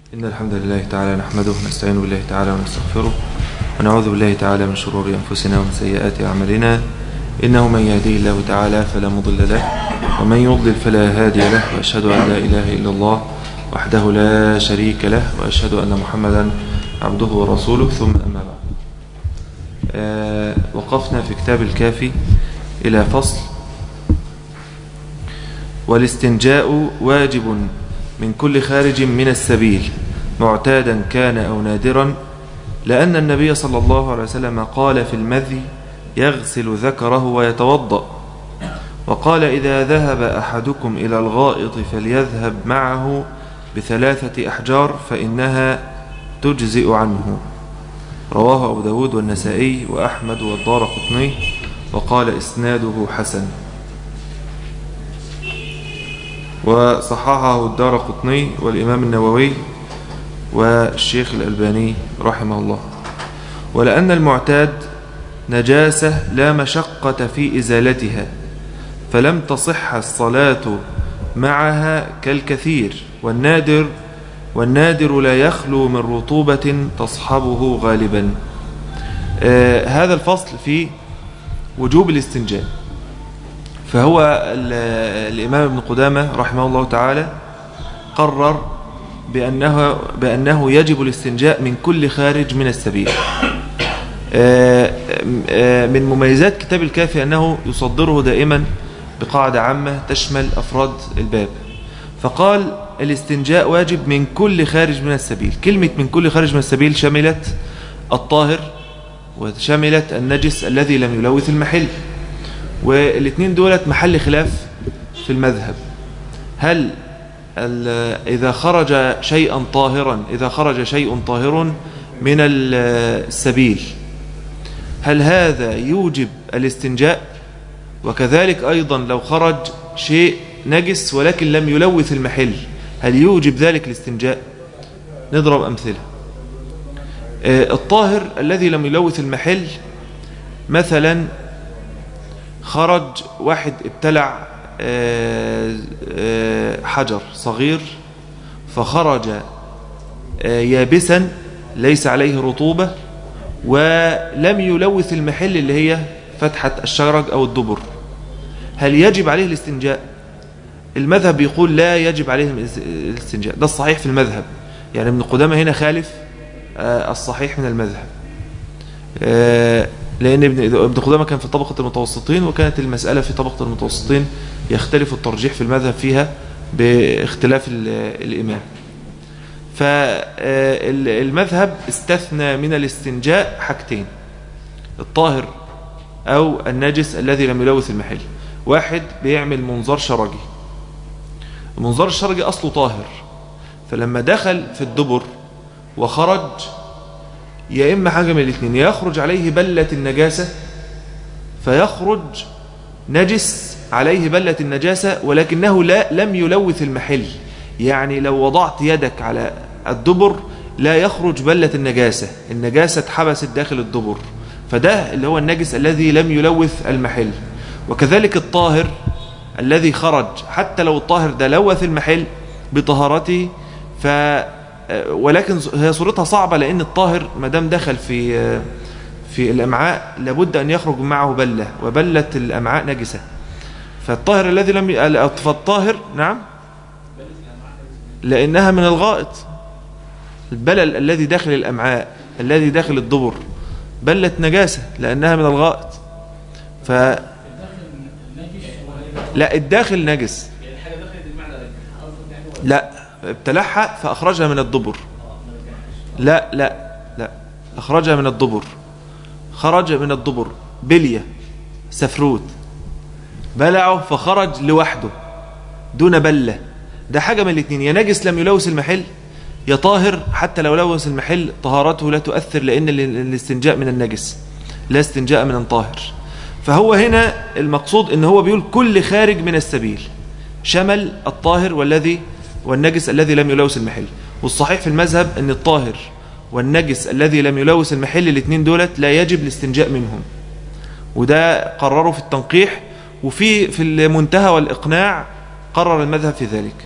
إن الحمد لله تعالى نحمده ونستعين بالله تعالى ونستغفره ونعوذ بالله تعالى من شرور أنفسنا ومن سيئات أعمالنا إنه من يهديه الله تعالى فلا مضل له ومن يضلل فلا هادي له وأشهد أن لا إله إلا الله وحده لا شريك له وأشهد أن محمدا عبده ورسوله ثم أما بعد آه وقفنا في كتاب الكافي إلى فصل والاستنجاء واجب من كل خارج من السبيل معتادا كان أو نادرا لأن النبي صلى الله عليه وسلم قال في المذي يغسل ذكره ويتوضأ وقال إذا ذهب أحدكم إلى الغائط فليذهب معه بثلاثة أحجار فإنها تجزئ عنه رواه أبو داود والنسائي وأحمد والدار قطني وقال إسناده حسن وصححه الدار قطني والإمام النووي والشيخ الألباني رحمه الله ولأن المعتاد نجاسة لا مشقة في إزالتها فلم تصح الصلاة معها كالكثير والنادر والنادر لا يخلو من رطوبة تصحبه غالبا آه هذا الفصل في وجوب الاستنجاء فهو الإمام ابن قدامة رحمه الله تعالى قرر بأنه, بأنه يجب الاستنجاء من كل خارج من السبيل من مميزات كتاب الكافي أنه يصدره دائما بقاعدة عامة تشمل أفراد الباب فقال الاستنجاء واجب من كل خارج من السبيل كلمة من كل خارج من السبيل شملت الطاهر وشملت النجس الذي لم يلوث المحل والاثنين دولت محل خلاف في المذهب هل إذا خرج شيئا طاهرا إذا خرج شيء طاهر من السبيل هل هذا يوجب الاستنجاء وكذلك أيضا لو خرج شيء نجس ولكن لم يلوث المحل هل يوجب ذلك الاستنجاء نضرب أمثلة الطاهر الذي لم يلوث المحل مثلا خرج واحد ابتلع حجر صغير فخرج يابسا ليس عليه رطوبة ولم يلوث المحل اللي هي فتحة الشرج أو الدبر هل يجب عليه الاستنجاء المذهب يقول لا يجب عليه الاستنجاء ده الصحيح في المذهب يعني ابن قدامة هنا خالف الصحيح من المذهب لأن ابن قدامة كان في طبقة المتوسطين وكانت المسألة في طبقة المتوسطين يختلف الترجيح في المذهب فيها باختلاف الإمام فالمذهب استثنى من الاستنجاء حاجتين الطاهر أو النجس الذي لم يلوث المحل واحد بيعمل منظار شرجي المنظار الشرجي أصله طاهر فلما دخل في الدبر وخرج يا إما حاجة من الاثنين يخرج عليه بلة النجاسة فيخرج نجس عليه بلة النجاسة ولكنه لا لم يلوث المحل يعني لو وضعت يدك على الدبر لا يخرج بلة النجاسة النجاسة اتحبست داخل الدبر فده اللي هو النجس الذي لم يلوث المحل وكذلك الطاهر الذي خرج حتى لو الطاهر ده لوث المحل بطهارته ف ولكن هي صورتها صعبة لأن الطاهر ما دام دخل في في الأمعاء لابد أن يخرج معه بلة وبلة الأمعاء نجسة فالطاهر الذي لم ي... فالطاهر نعم لأنها من الغائط البلل الذي داخل الأمعاء الذي داخل الدبر بلة نجاسة لأنها من الغائط ف لا الداخل نجس لا ابتلعها فأخرجها من الدبر لا لا لا أخرجها من الدبر خرج من الدبر بلية سفروت بلعه فخرج لوحده دون بلة ده حاجة من الاثنين يا نجس لم يلوث المحل يا طاهر حتى لو لوث المحل طهارته لا تؤثر لأن الاستنجاء من النجس لا استنجاء من الطاهر فهو هنا المقصود ان هو بيقول كل خارج من السبيل شمل الطاهر والذي والنجس الذي لم يلوث المحل والصحيح في المذهب ان الطاهر والنجس الذي لم يلوث المحل الاثنين دولت لا يجب الاستنجاء منهم وده قرروا في التنقيح وفي في المنتهى والإقناع قرر المذهب في ذلك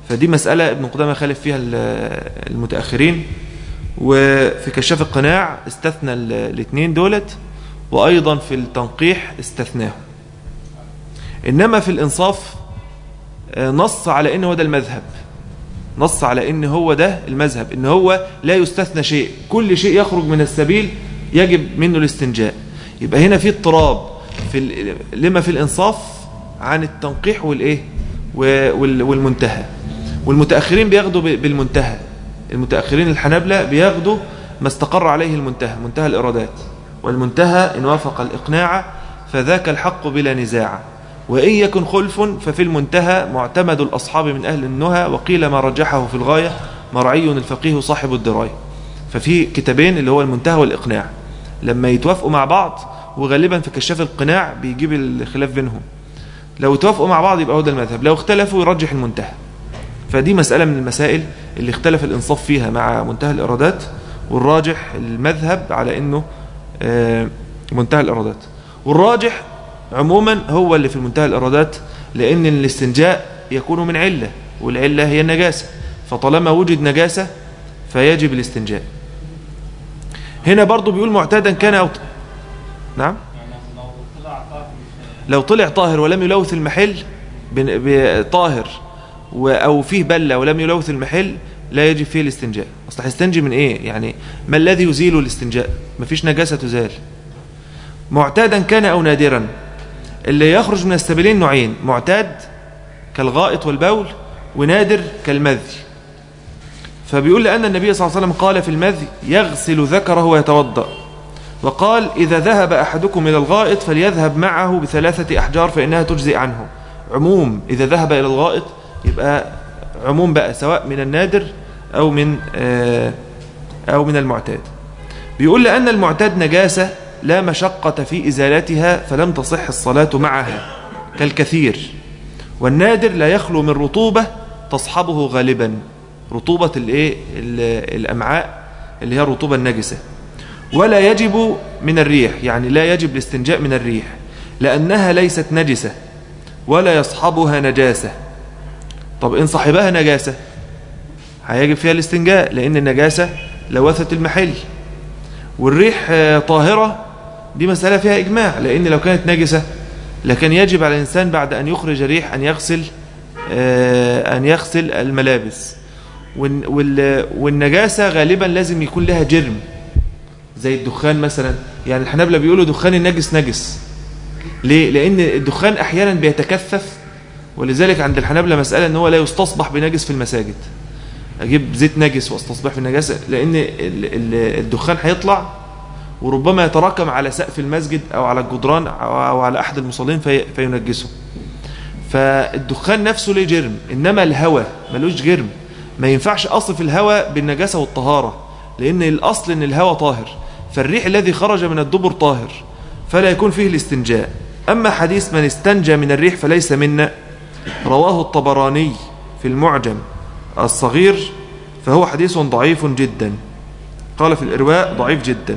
فدي مسألة ابن قدامة خالف فيها المتأخرين وفي كشاف القناع استثنى الاثنين دولت وأيضا في التنقيح استثناه إنما في الإنصاف آه، نص على إن هو ده المذهب نص على إن هو ده المذهب إن هو لا يستثنى شيء كل شيء يخرج من السبيل يجب منه الاستنجاء يبقى هنا في اضطراب في لما في الإنصاف عن التنقيح والإيه والمنتهى والمتأخرين بياخدوا بالمنتهى المتأخرين الحنابلة بياخدوا ما استقر عليه المنتهى منتهى الإرادات والمنتهى إن وافق الإقناع فذاك الحق بلا نزاع وإن يكن خلف ففي المنتهى معتمد الأصحاب من أهل النهى وقيل ما رجحه في الغاية مرعي الفقيه صاحب الدراية ففي كتابين اللي هو المنتهى والإقناع لما يتوافقوا مع بعض وغالبا في كشاف القناع بيجيب الخلاف بينهم لو توافقوا مع بعض يبقى هو ده المذهب لو اختلفوا يرجح المنتهى فدي مسألة من المسائل اللي اختلف الإنصاف فيها مع منتهى الإرادات والراجح المذهب على أنه آه، منتهى الإرادات والراجح عموما هو اللي في منتهى الإرادات لأن الاستنجاء يكون من علة والعلة هي النجاسة فطالما وجد نجاسة فيجب الاستنجاء هنا برضو بيقول معتادا كان أو نعم لو طلع طاهر ولم يلوث المحل طاهر أو فيه بلة ولم يلوث المحل لا يجب فيه الاستنجاء أصلا هيستنجي من إيه يعني ما الذي يزيل الاستنجاء مفيش نجاسة تزال معتادا كان أو نادرا اللي يخرج من السبيلين نوعين معتاد كالغائط والبول ونادر كالمذي فبيقول لأن النبي صلى الله عليه وسلم قال في المذي يغسل ذكره ويتوضأ وقال إذا ذهب أحدكم إلى الغائط فليذهب معه بثلاثة أحجار فإنها تجزئ عنه عموم إذا ذهب إلى الغائط يبقى عموم بقى سواء من النادر أو من آه، أو من المعتاد بيقول لأن المعتاد نجاسة لا مشقة في إزالتها فلم تصح الصلاة معها كالكثير والنادر لا يخلو من رطوبة تصحبه غالبا رطوبة الايه الأمعاء اللي هي الرطوبة النجسة ولا يجب من الريح يعني لا يجب الاستنجاء من الريح لأنها ليست نجسة ولا يصحبها نجاسة طب إن صاحبها نجاسة هيجب فيها الاستنجاء لأن النجاسة لوثة المحل والريح طاهرة دي مسألة فيها إجماع لأن لو كانت نجسة لكن يجب على الإنسان بعد أن يخرج ريح أن يغسل آه، أن يغسل الملابس والنجاسة غالبا لازم يكون لها جرم زي الدخان مثلا يعني الحنابلة بيقولوا دخان النجس نجس ليه؟ لأن الدخان أحيانا بيتكثف ولذلك عند الحنابلة مسألة أنه لا يستصبح بنجس في المساجد أجيب زيت نجس واستصبح في النجاسة لأن الدخان هيطلع وربما يتراكم على سقف المسجد أو على الجدران أو على أحد المصلين في فينجسه فالدخان نفسه ليه جرم إنما الهواء ملوش جرم ما ينفعش أصف الهواء بالنجاسة والطهارة لأن الأصل أن الهواء طاهر فالريح الذي خرج من الدبر طاهر فلا يكون فيه الاستنجاء أما حديث من استنجى من الريح فليس منا رواه الطبراني في المعجم الصغير فهو حديث ضعيف جدا قال في الإرواء ضعيف جدا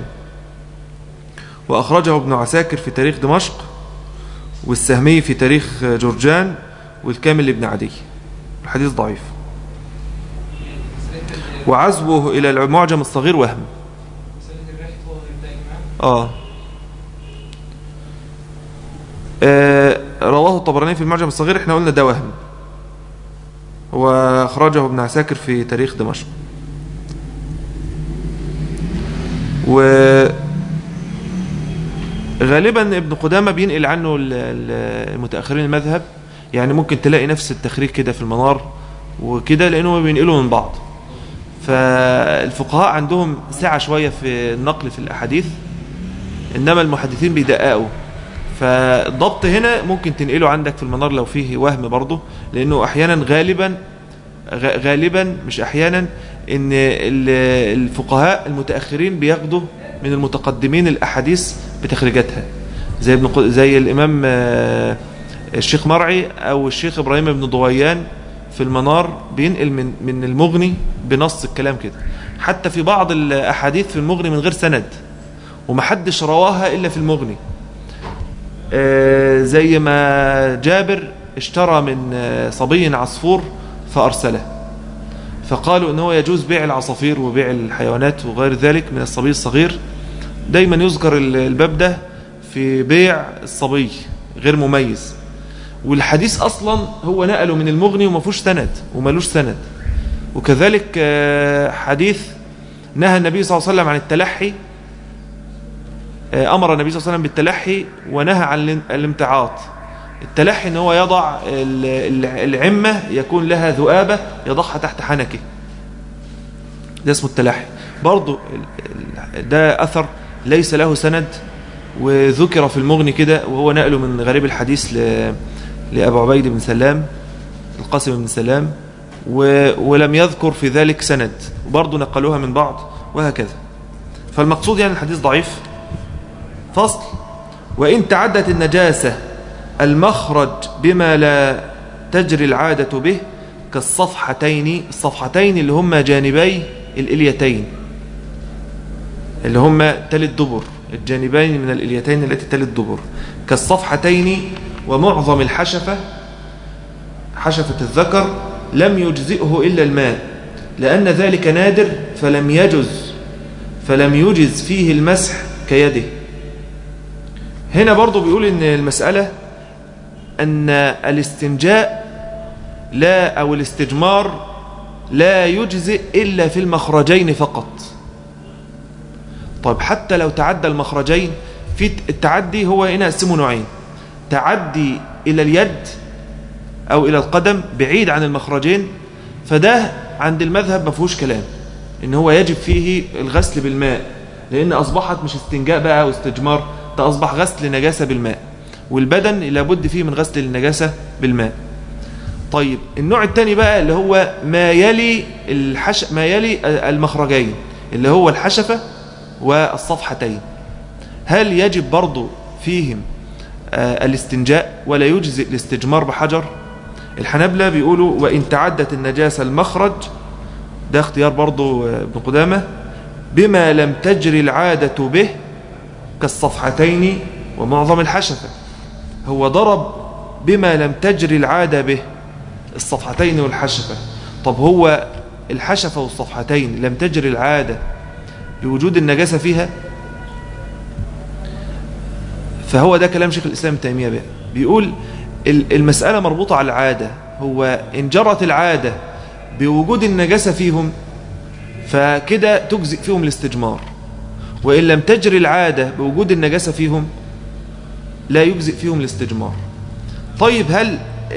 وأخرجه ابن عساكر في تاريخ دمشق والسهمي في تاريخ جورجان والكامل لابن عدي الحديث ضعيف وعزوه إلى المعجم الصغير وهم آه. آه رواه الطبراني في المعجم الصغير احنا قلنا ده وهم وأخرجه ابن عساكر في تاريخ دمشق و غالبا ابن قدامة بينقل عنه المتأخرين المذهب يعني ممكن تلاقي نفس التخريج كده في المنار وكده لأنه بينقلوا من بعض فالفقهاء عندهم سعة شوية في النقل في الأحاديث إنما المحدثين بيدققوا فالضبط هنا ممكن تنقله عندك في المنار لو فيه وهم برضه لأنه أحيانا غالبا غالبا مش أحيانا إن الفقهاء المتأخرين بياخدوا من المتقدمين الأحاديث بتخريجاتها زي ابن زي الإمام آه، الشيخ مرعي أو الشيخ إبراهيم بن ضويان في المنار بينقل من من المغني بنص الكلام كده حتى في بعض الأحاديث في المغني من غير سند ومحدش رواها إلا في المغني آه، زي ما جابر اشترى من آه، صبي عصفور فأرسله فقالوا أنه يجوز بيع العصافير وبيع الحيوانات وغير ذلك من الصبي الصغير دايما يذكر الباب ده في بيع الصبي غير مميز والحديث أصلا هو نقله من المغني وما فيهوش سند ومالوش سند وكذلك آه، حديث نهى النبي صلى الله عليه وسلم عن التلحي آه، أمر النبي صلى الله عليه وسلم بالتلحي ونهى عن الامتعاط التلحي ان هو يضع العمة يكون لها ذؤابة يضعها تحت حنكه ده اسمه التلحي برضو ده أثر ليس له سند وذكر في المغني كده وهو نقله من غريب الحديث لأبو عبيد بن سلام القاسم بن سلام ولم يذكر في ذلك سند وبرضه نقلوها من بعض وهكذا فالمقصود يعني الحديث ضعيف فصل وإن تعدت النجاسة المخرج بما لا تجري العادة به كالصفحتين الصفحتين اللي هما جانبي الإليتين اللي هما تل الدبر الجانبين من الإليتين التي تل الدبر كالصفحتين ومعظم الحشفة حشفة الذكر لم يجزئه إلا الماء لأن ذلك نادر فلم يجز فلم يجز فيه المسح كيده هنا برضو بيقول إن المسألة أن الاستنجاء لا أو الاستجمار لا يجزئ إلا في المخرجين فقط طيب حتى لو تعدى المخرجين في التعدي هو هنا قسمه نوعين تعدي إلى اليد أو إلى القدم بعيد عن المخرجين فده عند المذهب ما فيهوش كلام إن هو يجب فيه الغسل بالماء لأن أصبحت مش استنجاء بقى أو استجمار ده أصبح غسل نجاسة بالماء والبدن لابد فيه من غسل النجاسة بالماء طيب النوع الثاني بقى اللي هو ما يلي الحش ما يلي المخرجين اللي هو الحشفة والصفحتين هل يجب برضو فيهم آه، الاستنجاء ولا يجزئ الاستجمار بحجر الحنبلة بيقولوا وإن تعدت النجاسة المخرج ده اختيار برضو آه، ابن قدامة بما لم تجري العادة به كالصفحتين ومعظم الحشفة هو ضرب بما لم تجري العادة به الصفحتين والحشفة طب هو الحشفة والصفحتين لم تجري العادة بوجود النجاسة فيها فهو ده كلام شيخ الإسلام تيمية بقى بيقول المسألة مربوطة على العادة هو إن جرت العادة بوجود النجاسة فيهم فكده تجزئ فيهم الاستجمار وإن لم تجري العادة بوجود النجاسة فيهم لا يجزئ فيهم الاستجمار طيب هل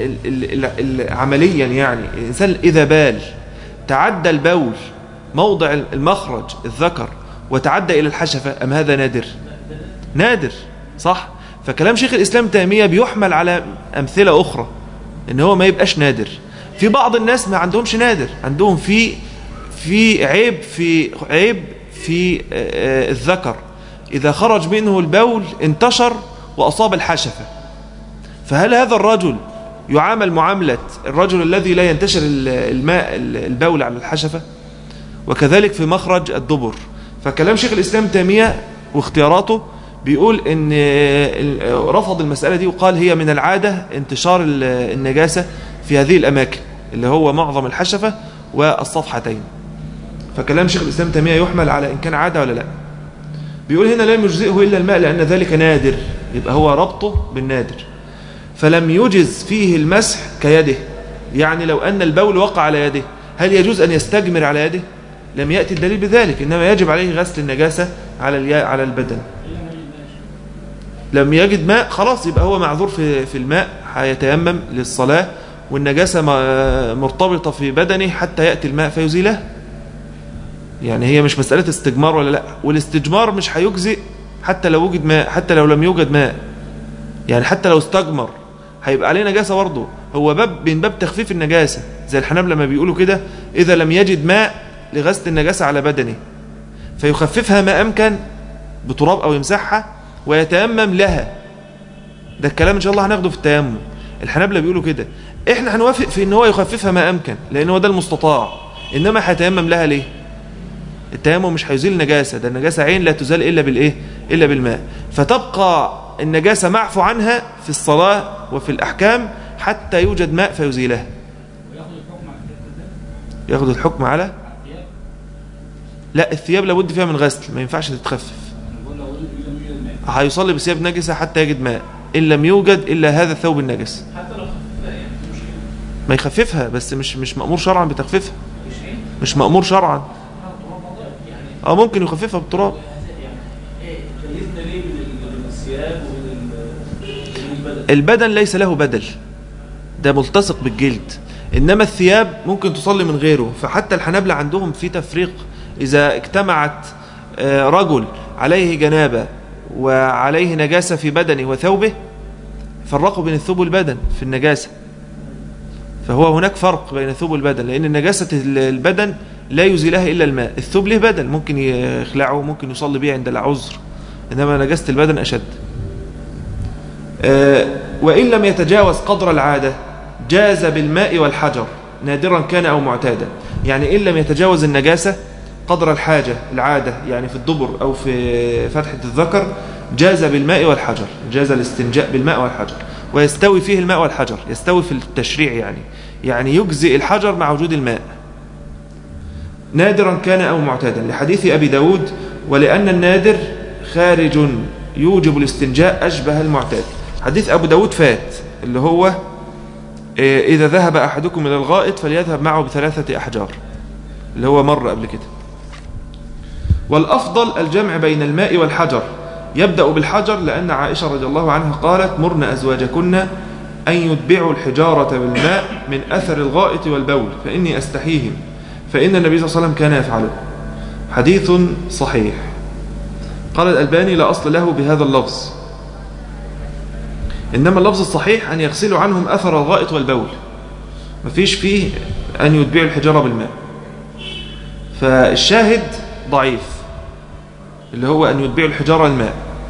عمليا يعني الإنسان إذا بال تعدى البول موضع المخرج الذكر وتعدى إلى الحشفة أم هذا نادر نادر صح فكلام شيخ الإسلام تيمية بيحمل على أمثلة أخرى إن هو ما يبقاش نادر في بعض الناس ما عندهمش نادر عندهم في في عيب في عيب في الذكر إذا خرج منه البول انتشر وأصاب الحشفة فهل هذا الرجل يعامل معاملة الرجل الذي لا ينتشر الماء البول على الحشفة وكذلك في مخرج الدبر فكلام شيخ الإسلام تيمية واختياراته بيقول ان رفض المسألة دي وقال هي من العادة انتشار النجاسة في هذه الأماكن اللي هو معظم الحشفة والصفحتين فكلام شيخ الإسلام تيمية يحمل على إن كان عادة ولا لا بيقول هنا لم يجزئه إلا الماء لأن ذلك نادر يبقى هو ربطه بالنادر فلم يجز فيه المسح كيده يعني لو أن البول وقع على يده هل يجوز أن يستجمر على يده لم يأتي الدليل بذلك إنما يجب عليه غسل النجاسة على على البدن لم يجد ماء خلاص يبقى هو معذور في في الماء هيتيمم للصلاة والنجاسة مرتبطة في بدنه حتى يأتي الماء فيزيله يعني هي مش مسألة استجمار ولا لا والاستجمار مش هيجزئ حتى لو وجد ماء حتى لو لم يوجد ماء يعني حتى لو استجمر هيبقى عليه نجاسة برضه هو باب من باب تخفيف النجاسة زي الحناب لما بيقولوا كده إذا لم يجد ماء لغسل النجاسة على بدنه فيخففها ما أمكن بتراب أو يمسحها ويتيمم لها ده الكلام إن شاء الله هناخده في التيمم الحنابلة بيقولوا كده احنا هنوافق في ان هو يخففها ما امكن لان هو ده المستطاع انما هيتيمم لها ليه التيمم مش هيزيل النجاسة ده النجاسة عين لا تزال إلا بالإيه إلا بالماء فتبقى النجاسة معفو عنها في الصلاة وفي الأحكام حتى يوجد ماء فيزيلها ياخد الحكم على لا الثياب لابد فيها من غسل ما ينفعش تتخفف هيصلي بثياب نجسة حتى يجد ماء إن لم يوجد إلا هذا الثوب النجس ما يخففها بس مش مش مأمور شرعا بتخفيفها مش مأمور شرعا اه ممكن يخففها بالتراب البدن ليس له بدل ده ملتصق بالجلد إنما الثياب ممكن تصلي من غيره فحتى الحنابلة عندهم في تفريق إذا اجتمعت آه، رجل عليه جنابة وعليه نجاسة في بدنه وثوبه فرقوا بين الثوب والبدن في النجاسة فهو هناك فرق بين الثوب والبدن لأن نجاسة البدن لا يزيلها إلا الماء الثوب له بدن ممكن يخلعه ممكن يصلي به عند العذر إنما نجاسة البدن أشد آه، وإن لم يتجاوز قدر العادة جاز بالماء والحجر نادرا كان أو معتادا يعني إن لم يتجاوز النجاسة قدر الحاجة العادة يعني في الدبر أو في فتحة الذكر جاز بالماء والحجر جاز الاستنجاء بالماء والحجر ويستوي فيه الماء والحجر يستوي في التشريع يعني يعني يجزئ الحجر مع وجود الماء نادرا كان أو معتادا لحديث أبي داود ولأن النادر خارج يوجب الاستنجاء أشبه المعتاد حديث أبو داود فات اللي هو إيه، إذا ذهب أحدكم إلى الغائط فليذهب معه بثلاثة أحجار اللي هو مر قبل كده والأفضل الجمع بين الماء والحجر يبدأ بالحجر لأن عائشة رضي الله عنها قالت مرن أزواجكن أن يتبعوا الحجارة بالماء من أثر الغائط والبول فإني أستحيهم فإن النبي صلى الله عليه وسلم كان يفعله حديث صحيح قال الألباني لا أصل له بهذا اللفظ إنما اللفظ الصحيح أن يغسلوا عنهم أثر الغائط والبول مفيش فيه أن يتبعوا الحجارة بالماء فالشاهد ضعيف اللي هو أن يتبعوا الحجارة الماء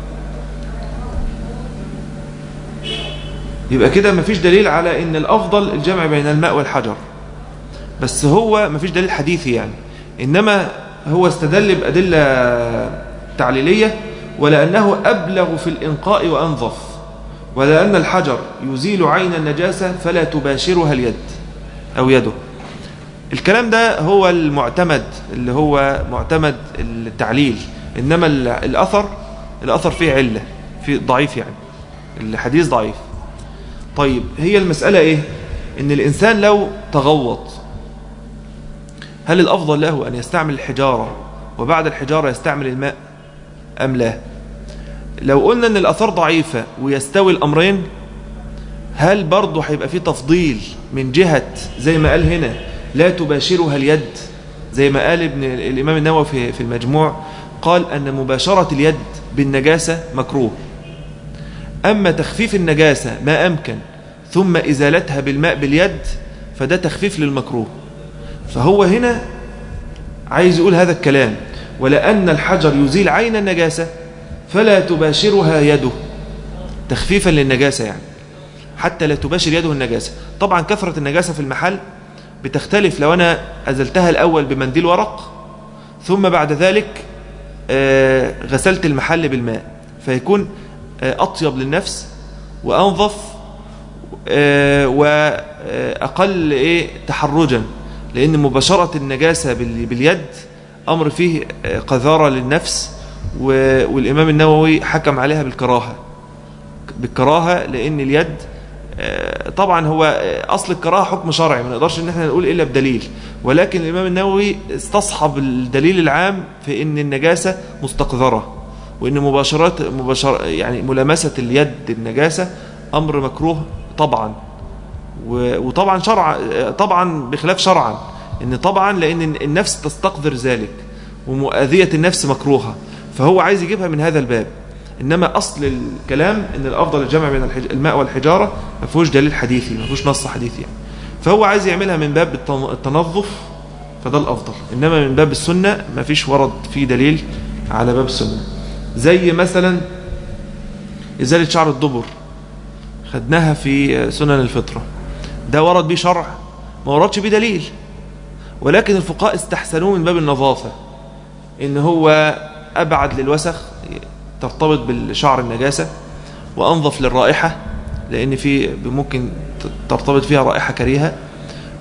يبقى كده مفيش دليل على ان الافضل الجمع بين الماء والحجر بس هو مفيش دليل حديثي يعني انما هو استدل بادله تعليليه ولانه ابلغ في الانقاء وانظف ولان الحجر يزيل عين النجاسه فلا تباشرها اليد او يده الكلام ده هو المعتمد اللي هو معتمد التعليل انما الاثر الاثر فيه عله في ضعيف يعني الحديث ضعيف طيب هي المسألة إيه إن الإنسان لو تغوط هل الأفضل له أن يستعمل الحجارة وبعد الحجارة يستعمل الماء أم لا لو قلنا أن الأثار ضعيفة ويستوي الأمرين هل برضه هيبقى فيه تفضيل من جهة زي ما قال هنا لا تباشرها اليد زي ما قال ابن الإمام النووي في في المجموع قال أن مباشرة اليد بالنجاسة مكروه أما تخفيف النجاسة ما أمكن ثم إزالتها بالماء باليد فده تخفيف للمكروه فهو هنا عايز يقول هذا الكلام ولأن الحجر يزيل عين النجاسة فلا تباشرها يده تخفيفا للنجاسة يعني حتى لا تباشر يده النجاسة طبعا كثرة النجاسة في المحل بتختلف لو أنا أزلتها الأول بمنديل ورق ثم بعد ذلك آه، غسلت المحل بالماء فيكون آه، أطيب للنفس وأنظف آه، وأقل إيه تحرجا لأن مباشرة النجاسة باليد أمر فيه آه، قذارة للنفس والإمام النووي حكم عليها بالكراهة بالكراهة لأن اليد طبعا هو أصل الكراهة حكم شرعي ما نقدرش ان احنا نقول إلا بدليل ولكن الإمام النووي استصحب الدليل العام في أن النجاسة مستقذرة وان مباشرات مباشر يعني ملامسه اليد النجاسه امر مكروه طبعا وطبعا شرع طبعا بخلاف شرعا ان طبعا لان النفس تستقدر ذلك ومؤذيه النفس مكروهه فهو عايز يجيبها من هذا الباب انما اصل الكلام ان الافضل الجمع بين الماء والحجاره ما فيهوش دليل حديثي ما فيهوش نص حديثي يعني فهو عايز يعملها من باب التنظف فده الافضل انما من باب السنه ما فيش ورد فيه دليل على باب السنه زي مثلا إزالة شعر الدبر خدناها في سنن الفطرة ده ورد به شرع ما وردش به دليل ولكن الفقهاء استحسنوه من باب النظافة إن هو أبعد للوسخ ترتبط بالشعر النجاسة وأنظف للرائحة لأن في ممكن ترتبط فيها رائحة كريهة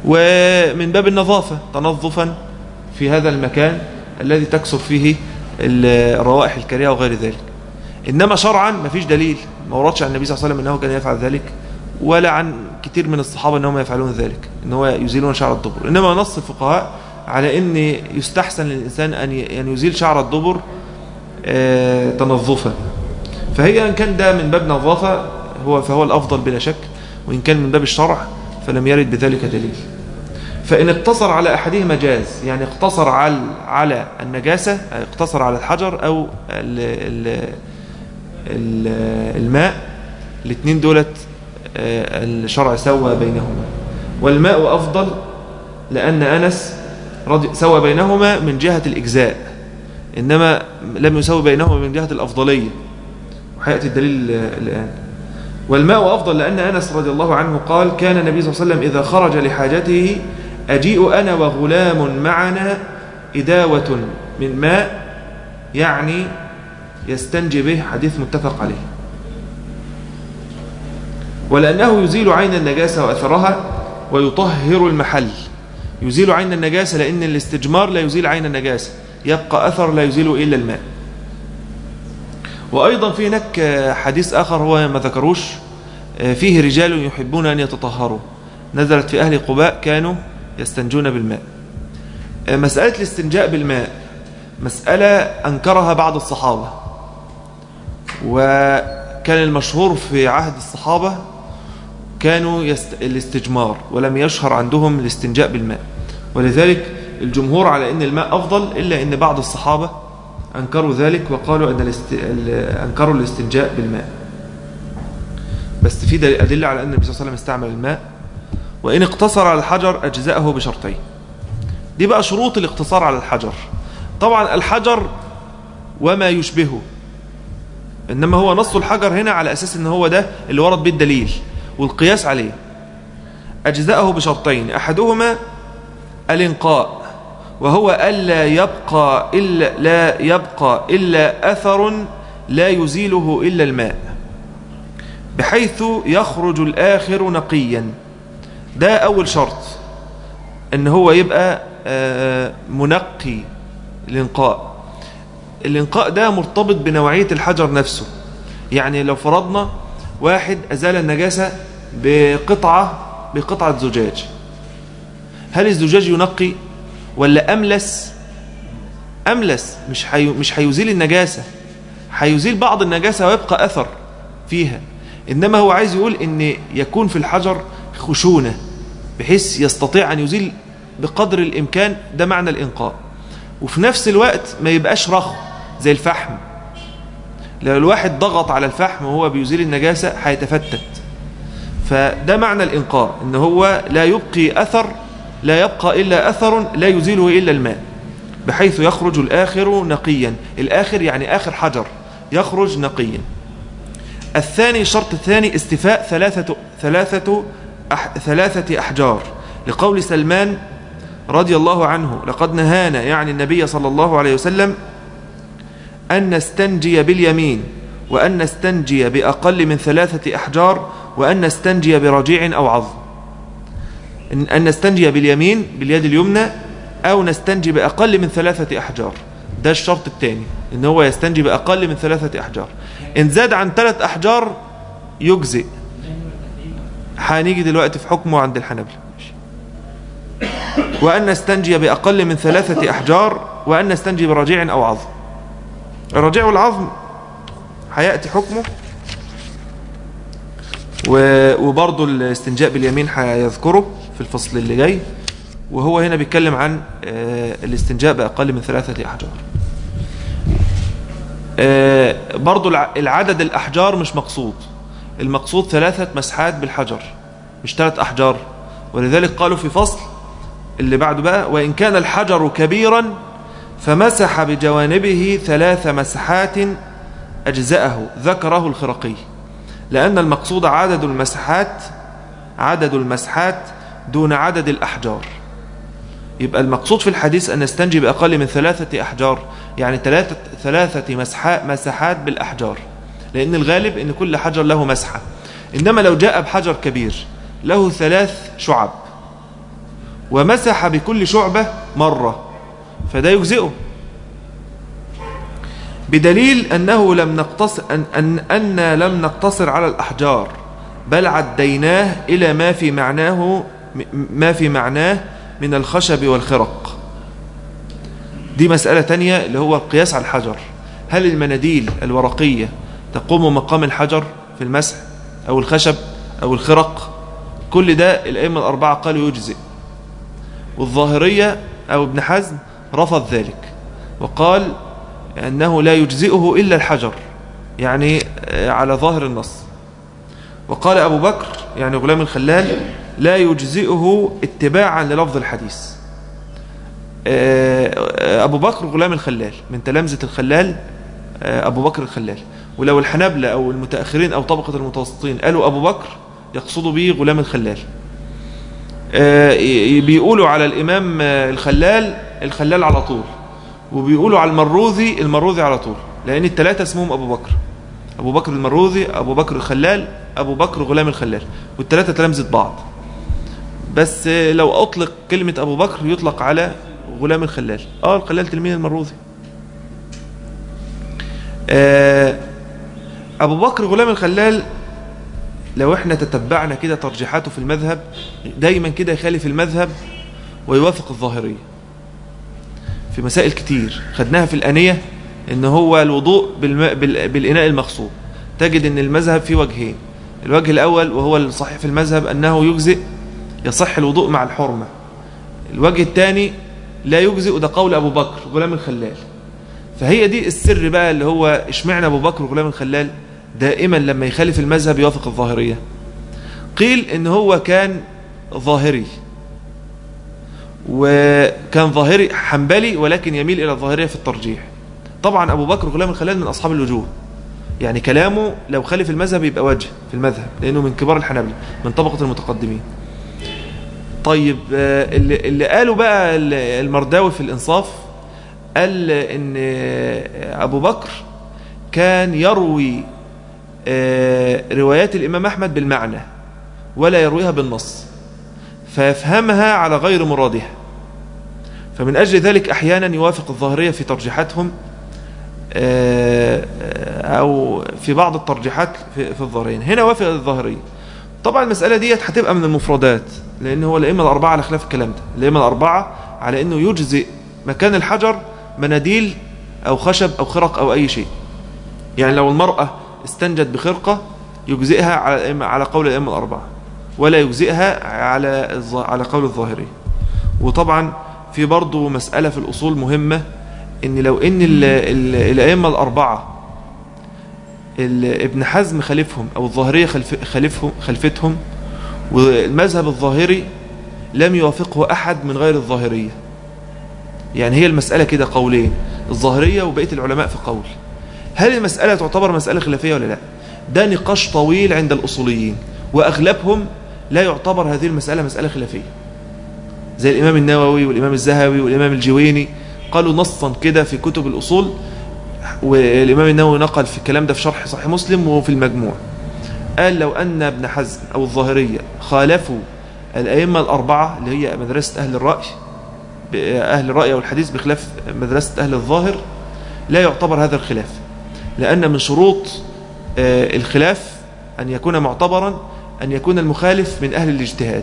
ومن باب النظافة تنظفا في هذا المكان الذي تكسر فيه الروائح الكريهة وغير ذلك إنما شرعا ما فيش دليل ما وردش عن النبي صلى الله عليه وسلم أنه كان يفعل ذلك ولا عن كثير من الصحابة أنهم يفعلون ذلك أنه يزيلون شعر الدبر إنما نص الفقهاء على أن يستحسن للإنسان أن يزيل شعر الدبر آه، تنظفا فهي إن كان ده من باب نظافة هو فهو الأفضل بلا شك وإن كان من باب الشرع فلم يرد بذلك دليل فإن اقتصر على أحدهما جاز يعني اقتصر على على النجاسة اقتصر على الحجر أو ال ال ال الماء الاثنين دولت آه، الشرع سوى بينهما والماء أفضل لأن أنس سوى بينهما من جهة الإجزاء إنما لم يسوي بينهما من جهة الأفضلية وحياتي الدليل الآن والماء أفضل لأن أنس رضي الله عنه قال كان النبي صلى الله عليه وسلم إذا خرج لحاجته أجيء أنا وغلام معنا إداوة من ماء يعني يستنجي به حديث متفق عليه ولأنه يزيل عين النجاسة وأثرها ويطهر المحل يزيل عين النجاسة لأن الاستجمار لا يزيل عين النجاسة يبقى أثر لا يزيل إلا الماء وأيضا في هناك حديث آخر هو ما ذكروش فيه رجال يحبون أن يتطهروا نزلت في أهل قباء كانوا يستنجون بالماء مسألة الاستنجاء بالماء مسألة أنكرها بعض الصحابة وكان المشهور في عهد الصحابة كانوا يست... الاستجمار ولم يشهر عندهم الاستنجاء بالماء ولذلك الجمهور على أن الماء أفضل إلا أن بعض الصحابة أنكروا ذلك وقالوا أن الاست... أنكروا الاستنجاء بالماء بس في أدلة على أن النبي صلى الله عليه وسلم استعمل الماء وإن اقتصر على الحجر أجزاءه بشرطين دي بقى شروط الاقتصار على الحجر طبعا الحجر وما يشبهه إنما هو نص الحجر هنا على أساس إن هو ده اللي ورد به الدليل والقياس عليه أجزاءه بشرطين أحدهما الانقاء وهو ألا يبقى إلا لا يبقى إلا أثر لا يزيله إلا الماء بحيث يخرج الآخر نقيا ده أول شرط ان هو يبقى آه، منقي الانقاء الانقاء ده مرتبط بنوعية الحجر نفسه يعني لو فرضنا واحد أزال النجاسة بقطعة بقطعة زجاج هل الزجاج ينقي ولا أملس أملس مش حي... مش هيزيل النجاسة هيزيل بعض النجاسة ويبقى أثر فيها إنما هو عايز يقول إن يكون في الحجر خشونة بحيث يستطيع أن يزيل بقدر الإمكان ده معنى الإنقاء وفي نفس الوقت ما يبقاش رخو زي الفحم لو الواحد ضغط على الفحم وهو بيزيل النجاسة هيتفتت فده معنى الإنقاء إن هو لا يبقي أثر لا يبقى إلا أثر لا يزيله إلا الماء بحيث يخرج الآخر نقيا الآخر يعني آخر حجر يخرج نقيا الثاني الشرط الثاني استفاء ثلاثة, ثلاثة, أح ثلاثة أحجار لقول سلمان رضي الله عنه لقد نهانا يعني النبي صلى الله عليه وسلم أن نستنجي باليمين وأن نستنجي بأقل من ثلاثة أحجار وأن نستنجي برجيع أو عظم أن نستنجي باليمين باليد اليمنى أو نستنجي بأقل من ثلاثة أحجار ده الشرط الثاني إن هو يستنجي بأقل من ثلاثة أحجار إن زاد عن ثلاث أحجار يجزئ هنيجي دلوقتي في حكمه عند الحنابلة وأن نستنجي بأقل من ثلاثة أحجار وأن نستنجي برجيع أو عظم الرجيع والعظم هيأتي حكمه وبرضه الاستنجاء باليمين هيذكره في الفصل اللي جاي وهو هنا بيتكلم عن آه، الاستنجاء بأقل من ثلاثة أحجار آه، برضو العدد الأحجار مش مقصود المقصود ثلاثة مسحات بالحجر مش ثلاث أحجار ولذلك قالوا في فصل اللي بعده بقى وإن كان الحجر كبيرا فمسح بجوانبه ثلاث مسحات أجزأه ذكره الخرقي لأن المقصود عدد المسحات عدد المسحات دون عدد الأحجار يبقى المقصود في الحديث أن نستنجي بأقل من ثلاثة أحجار يعني ثلاثة, ثلاثة مسحات بالأحجار لأن الغالب أن كل حجر له مسحة إنما لو جاء بحجر كبير له ثلاث شعب ومسح بكل شعبة مرة فده يجزئه بدليل أنه لم نقتصر أن, أن, أن لم نقتصر على الأحجار بل عديناه إلى ما في معناه ما في معناه من الخشب والخرق دي مسألة تانية اللي هو القياس على الحجر هل المناديل الورقية تقوم مقام الحجر في المسح أو الخشب أو الخرق كل ده الأئمة الأربعة قالوا يجزئ والظاهرية أو ابن حزم رفض ذلك وقال أنه لا يجزئه إلا الحجر يعني على ظاهر النص وقال أبو بكر يعني غلام الخلال لا يجزئه اتباعا للفظ الحديث أبو بكر غلام الخلال من تلامذة الخلال أبو بكر الخلال ولو الحنابلة أو المتأخرين أو طبقة المتوسطين قالوا أبو بكر يقصدوا به غلام الخلال بيقولوا على الإمام الخلال الخلال على طول وبيقولوا على المروذي المروذي على طول لأن الثلاثة اسمهم أبو بكر أبو بكر المروذي أبو بكر الخلال أبو بكر غلام الخلال والثلاثة تلامذة بعض بس لو أطلق كلمة أبو بكر يطلق على غلام الخلال آه الخلال تلميذ المروذي آه أبو بكر غلام الخلال لو احنا تتبعنا كده ترجيحاته في المذهب دايما كده يخالف المذهب ويوافق الظاهرية في مسائل كتير خدناها في الأنية ان هو الوضوء بالماء بالإناء المغصوب تجد ان المذهب فيه وجهين الوجه الأول وهو الصحيح في المذهب أنه يجزئ يصح الوضوء مع الحرمة الوجه الثاني لا يجزئ وده قول أبو بكر غلام الخلال فهي دي السر بقى اللي هو اشمعنى أبو بكر غلام الخلال دائما لما يخالف المذهب يوافق الظاهرية قيل ان هو كان ظاهري وكان ظاهري حنبلي ولكن يميل إلى الظاهرية في الترجيح طبعا أبو بكر غلام الخلال من أصحاب الوجوه يعني كلامه لو خالف المذهب يبقى وجه في المذهب لأنه من كبار الحنابلة من طبقة المتقدمين طيب اللي, اللي قالوا بقى المرداوي في الإنصاف قال إن أبو بكر كان يروي روايات الإمام أحمد بالمعنى ولا يرويها بالنص فيفهمها على غير مرادها فمن أجل ذلك أحيانا يوافق الظاهرية في ترجيحاتهم أو في بعض الترجيحات في الظاهرين هنا وافق الظاهرية طبعا المسألة ديت هتبقى من المفردات لأن هو الأئمة الأربعة على خلاف الكلام ده الأئمة الأربعة على أنه يجزئ مكان الحجر مناديل أو خشب أو خرق أو أي شيء يعني لو المرأة استنجت بخرقة يجزئها على على قول الأئمة الأربعة ولا يجزئها على على قول الظاهري وطبعا في برضه مسألة في الأصول مهمة ان لو ان الأئمة الأربعة ابن حزم خلفهم أو الظاهرية خلف خلفهم خلفتهم والمذهب الظاهري لم يوافقه أحد من غير الظاهرية يعني هي المسألة كده قولين الظاهرية وبقية العلماء في قول هل المسألة تعتبر مسألة خلافية ولا لا ده نقاش طويل عند الأصوليين وأغلبهم لا يعتبر هذه المسألة مسألة خلافية زي الإمام النووي والإمام الزهوي والإمام الجويني قالوا نصا كده في كتب الأصول والإمام النووي نقل في الكلام ده في شرح صحيح مسلم وفي المجموع قال لو أن ابن حزم أو الظاهرية خالفوا الأئمة الأربعة اللي هي مدرسة أهل الرأي أهل الرأي والحديث بخلاف مدرسة أهل الظاهر لا يعتبر هذا الخلاف لأن من شروط الخلاف أن يكون معتبرا أن يكون المخالف من أهل الاجتهاد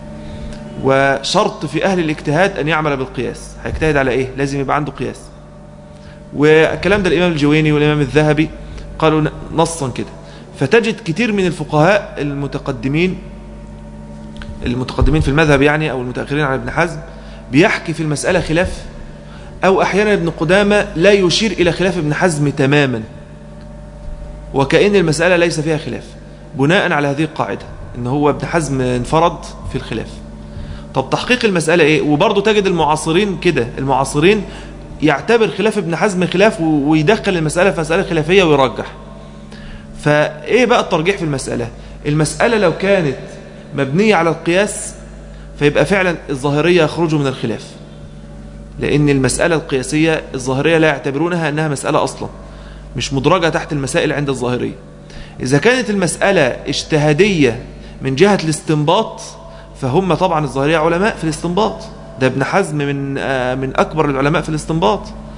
وشرط في أهل الاجتهاد أن يعمل بالقياس هيجتهد على إيه؟ لازم يبقى عنده قياس والكلام ده الإمام الجويني والإمام الذهبي قالوا نصا كده فتجد كتير من الفقهاء المتقدمين المتقدمين في المذهب يعني أو المتأخرين عن ابن حزم بيحكي في المسألة خلاف أو أحيانا ابن قدامة لا يشير إلى خلاف ابن حزم تماما وكأن المسألة ليس فيها خلاف بناء على هذه القاعدة ان هو ابن حزم انفرد في الخلاف طب تحقيق المسألة ايه وبرضه تجد المعاصرين كده المعاصرين يعتبر خلاف ابن حزم خلاف ويدخل المسألة في مسألة خلافية ويرجح فايه بقى الترجيح في المسألة المسألة لو كانت مبنية على القياس فيبقى فعلا الظاهرية يخرجوا من الخلاف لأن المسألة القياسية الظاهرية لا يعتبرونها أنها مسألة أصلا مش مدرجة تحت المسائل عند الظاهرية إذا كانت المسألة اجتهادية من جهة الاستنباط فهم طبعا الظاهرية علماء في الاستنباط ده ابن حزم من آه، من أكبر العلماء في الاستنباط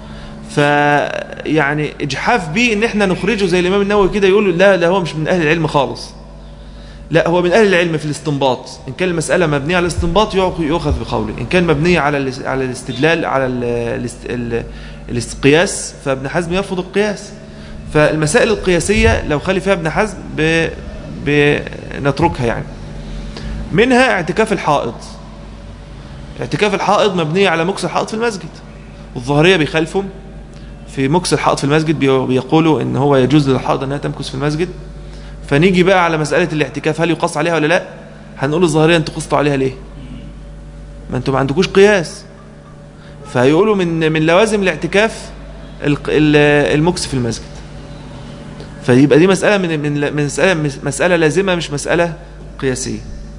فيعني اجحاف بيه ان احنا نخرجه زي الامام النووي كده يقول لا لا هو مش من اهل العلم خالص لا هو من اهل العلم في الاستنباط ان كان المساله مبنيه على الاستنباط يؤخذ بقوله ان كان مبنيه على على الاستدلال على القياس فابن حزم يرفض القياس فالمسائل القياسيه لو خلي فيها ابن حزم بنتركها يعني منها اعتكاف الحائض اعتكاف الحائض مبنيه على مكس الحائض في المسجد والظاهريه بيخالفهم في مكس الحائط في المسجد بيقولوا ان هو يجوز للحائط انها تمكث في المسجد فنيجي بقى على مسألة الاعتكاف هل يقص عليها ولا لا هنقول الظاهرية انتوا قصتوا عليها ليه ما انتوا ما عندكوش قياس فيقولوا من من لوازم الاعتكاف المكس في المسجد فيبقى دي مسألة من من مسألة مسألة لازمة مش مسألة قياسية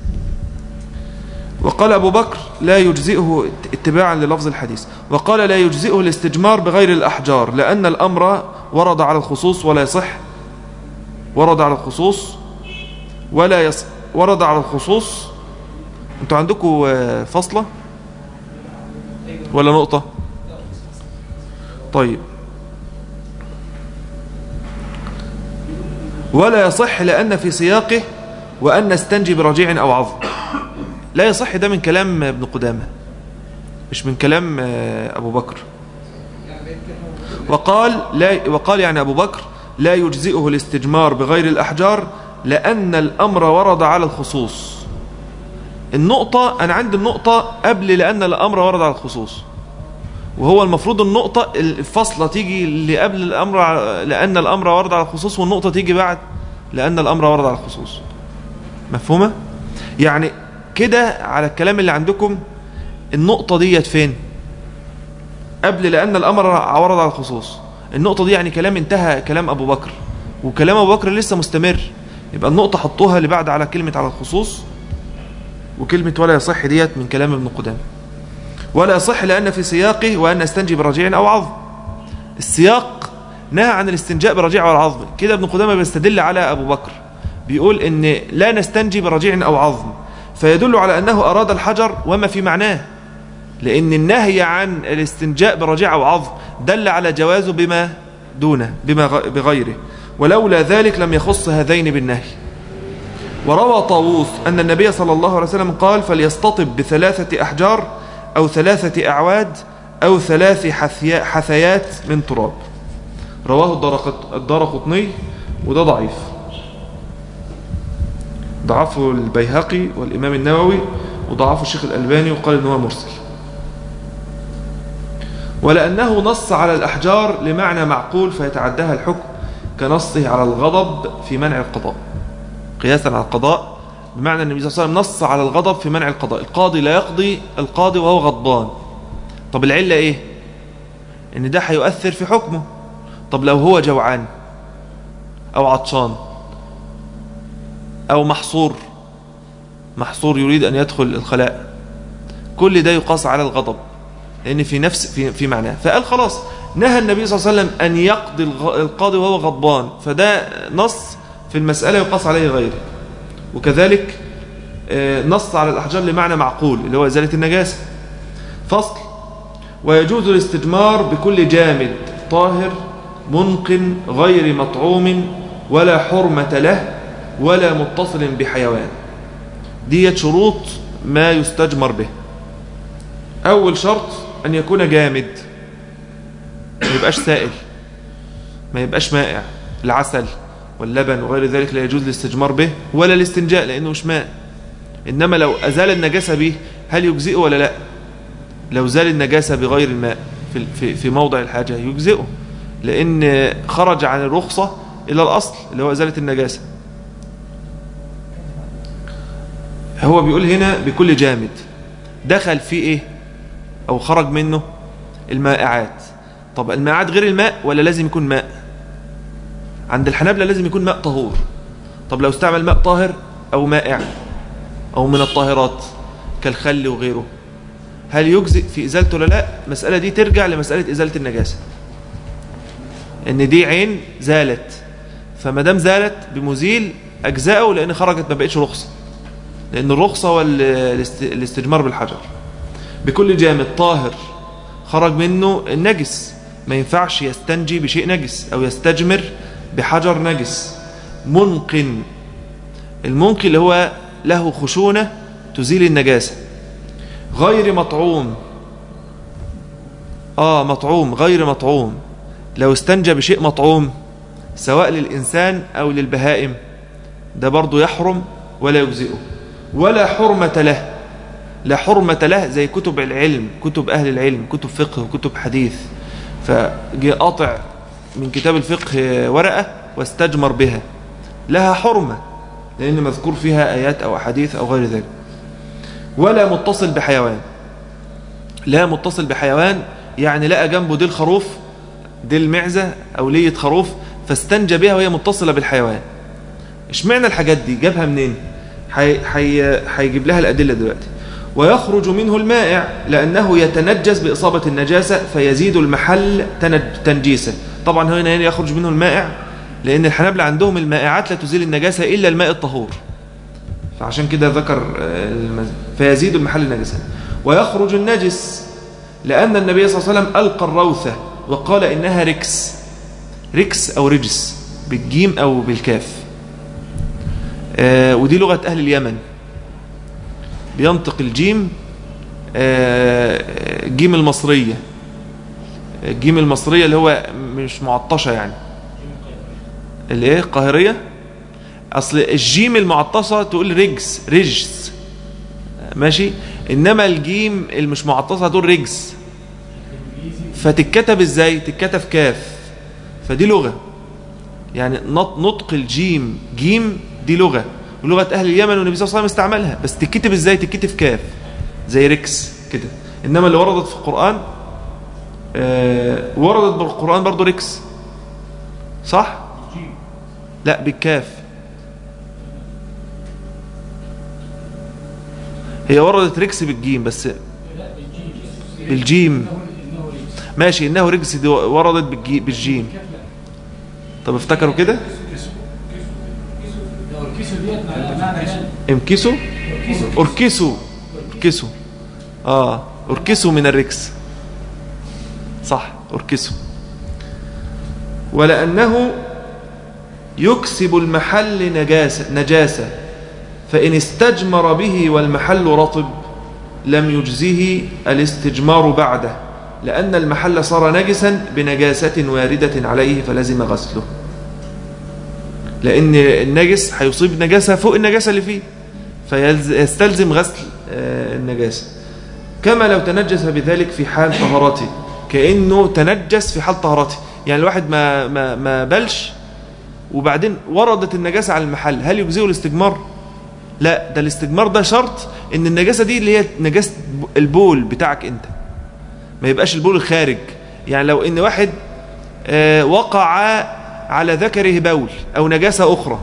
وقال أبو بكر لا يجزئه اتباعا للفظ الحديث وقال لا يجزئه الاستجمار بغير الأحجار لأن الأمر ورد على الخصوص ولا يصح ورد على الخصوص ولا يصح ورد على الخصوص انتوا عندكم فصلة ولا نقطة طيب ولا يصح لأن في سياقه وأن نستنجي برجيع أو عظم لا يصح ده من كلام ابن قدامة مش من كلام آه، أبو بكر وقال, لا وقال يعني أبو بكر لا يجزئه الاستجمار بغير الأحجار لأن الأمر ورد على الخصوص النقطة أنا عندي النقطة قبل لأن الأمر ورد على الخصوص وهو المفروض النقطة الفصلة تيجي اللي قبل الأمر لأن الأمر ورد على الخصوص والنقطة تيجي بعد لأن الأمر ورد على الخصوص مفهومة؟ يعني كده على الكلام اللي عندكم النقطة ديت فين قبل لأن الأمر ورد على الخصوص النقطة دي يعني كلام انتهى كلام أبو بكر وكلام أبو بكر لسه مستمر يبقى النقطة حطوها اللي بعد على كلمة على الخصوص وكلمة ولا يصح ديت من كلام ابن قدام ولا يصح لأن في سياقه وأن نستنجي برجيع أو عظم السياق نهى عن الاستنجاء برجيع أو عظم كده ابن قدامة بيستدل على أبو بكر بيقول ان لا نستنجي برجيع أو عظم فيدل على أنه أراد الحجر وما في معناه لأن النهي عن الاستنجاء برجع أو عظم دل على جوازه بما دونه بما بغيره ولولا ذلك لم يخص هذين بالنهي وروى طاووس أن النبي صلى الله عليه وسلم قال فليستطب بثلاثة أحجار أو ثلاثة أعواد أو ثلاث حثيات من تراب رواه الدار قطني وده ضعيف ضعفه البيهقي والإمام النووي وضعفه الشيخ الألباني وقال إنه مرسل ولأنه نص على الأحجار لمعنى معقول فيتعداها الحكم كنصه على الغضب في منع القضاء قياسا على القضاء بمعنى النبي صلى الله عليه وسلم نص على الغضب في منع القضاء القاضي لا يقضي القاضي وهو غضبان طب العلة ايه ان ده هيؤثر في حكمه طب لو هو جوعان او عطشان أو محصور محصور يريد أن يدخل الخلاء كل ده يقاس على الغضب لأن في نفس في, في معناه فقال خلاص نهى النبي صلى الله عليه وسلم أن يقضي القاضي وهو غضبان فده نص في المسألة يقاس عليه غيره وكذلك آه، نص على الأحجار لمعنى معقول اللي هو إزالة النجاسة فصل ويجوز الاستجمار بكل جامد طاهر منقن غير مطعوم ولا حرمة له ولا متصل بحيوان ديت شروط ما يستجمر به أول شرط أن يكون جامد ما يبقاش سائل ما يبقاش مائع العسل واللبن وغير ذلك لا يجوز الاستجمار به ولا الاستنجاء لأنه مش ماء إنما لو أزال النجاسة به هل يجزئه ولا لا لو زال النجاسة بغير الماء في, في, في موضع الحاجة يجزئه لأن خرج عن الرخصة إلى الأصل اللي هو إزالة النجاسة هو بيقول هنا بكل جامد دخل فيه ايه او خرج منه المائعات طب المائعات غير الماء ولا لازم يكون ماء عند الحنابلة لازم يكون ماء طهور طب لو استعمل ماء طاهر او مائع او من الطاهرات كالخل وغيره هل يجزئ في ازالته ولا لا المسألة دي ترجع لمسألة ازالة النجاسة ان دي عين زالت فما دام زالت بمزيل اجزاءه لان خرجت ما بقتش رخصه لأن الرخصة هو الاستجمار بالحجر بكل جامد طاهر خرج منه النجس ما ينفعش يستنجي بشيء نجس أو يستجمر بحجر نجس منقن المنقن اللي هو له خشونة تزيل النجاسة غير مطعوم آه مطعوم غير مطعوم لو استنجى بشيء مطعوم سواء للإنسان أو للبهائم ده برضو يحرم ولا يجزئه ولا حرمة له لا حرمة له زي كتب العلم كتب أهل العلم كتب فقه وكتب حديث فجي قاطع من كتاب الفقه ورقة واستجمر بها لها حرمة لأن مذكور فيها آيات أو أحاديث أو غير ذلك ولا متصل بحيوان لا متصل بحيوان يعني لقى جنبه ديل خروف ديل معزة أو لية خروف فاستنجى بها وهي متصلة بالحيوان اشمعنى الحاجات دي جابها منين هيجيب لها الأدلة دلوقتي ويخرج منه المائع لأنه يتنجس بإصابة النجاسة فيزيد المحل تنجيسا طبعا هنا يخرج منه المائع لأن الحنابلة عندهم المائعات لا تزيل النجاسة إلا الماء الطهور فعشان كده ذكر المز... فيزيد المحل النجاسة ويخرج النجس لأن النبي صلى الله عليه وسلم ألقى الروثة وقال إنها ركس ركس أو رجس بالجيم أو بالكاف آه ودي لغة أهل اليمن بينطق الجيم آه جيم المصرية الجيم المصرية اللي هو مش معطشة يعني اللي ايه القاهرية اصل الجيم المعطشة تقول رجس رجس ماشي انما الجيم المش معطشة تقول رجس فتتكتب ازاي تتكتب كاف فدي لغة يعني نطق الجيم جيم دي لغة ولغة أهل اليمن والنبي صلى الله عليه وسلم استعملها بس تتكتب ازاي تتكتب كاف زي ركس كده إنما اللي وردت في القرآن آه وردت بالقرآن برضو ركس صح لا بالكاف هي وردت ركس بالجيم بس بالجيم ماشي انه رجس دي وردت بالجيم طب افتكروا كده امكسوا اركسوا اركسوا اه اركسوا من الركس صح اركسوا ولأنه يكسب المحل نجاسة, نجاسة فإن استجمر به والمحل رطب لم يجزه الاستجمار بعده لأن المحل صار نجسا بنجاسة واردة عليه فلزم غسله لأن النجس هيصيب نجاسة فوق النجاسة اللي فيه فيستلزم غسل النجاسة كما لو تنجس بذلك في حال طهارته كأنه تنجس في حال طهارته يعني الواحد ما, ما, ما بلش وبعدين وردت النجاسة على المحل هل يجزئه الاستجمار لا ده الاستجمار ده شرط ان النجاسة دي اللي هي نجاسة البول بتاعك انت ما يبقاش البول الخارج يعني لو ان واحد آه وقع على ذكره بول او نجاسة اخرى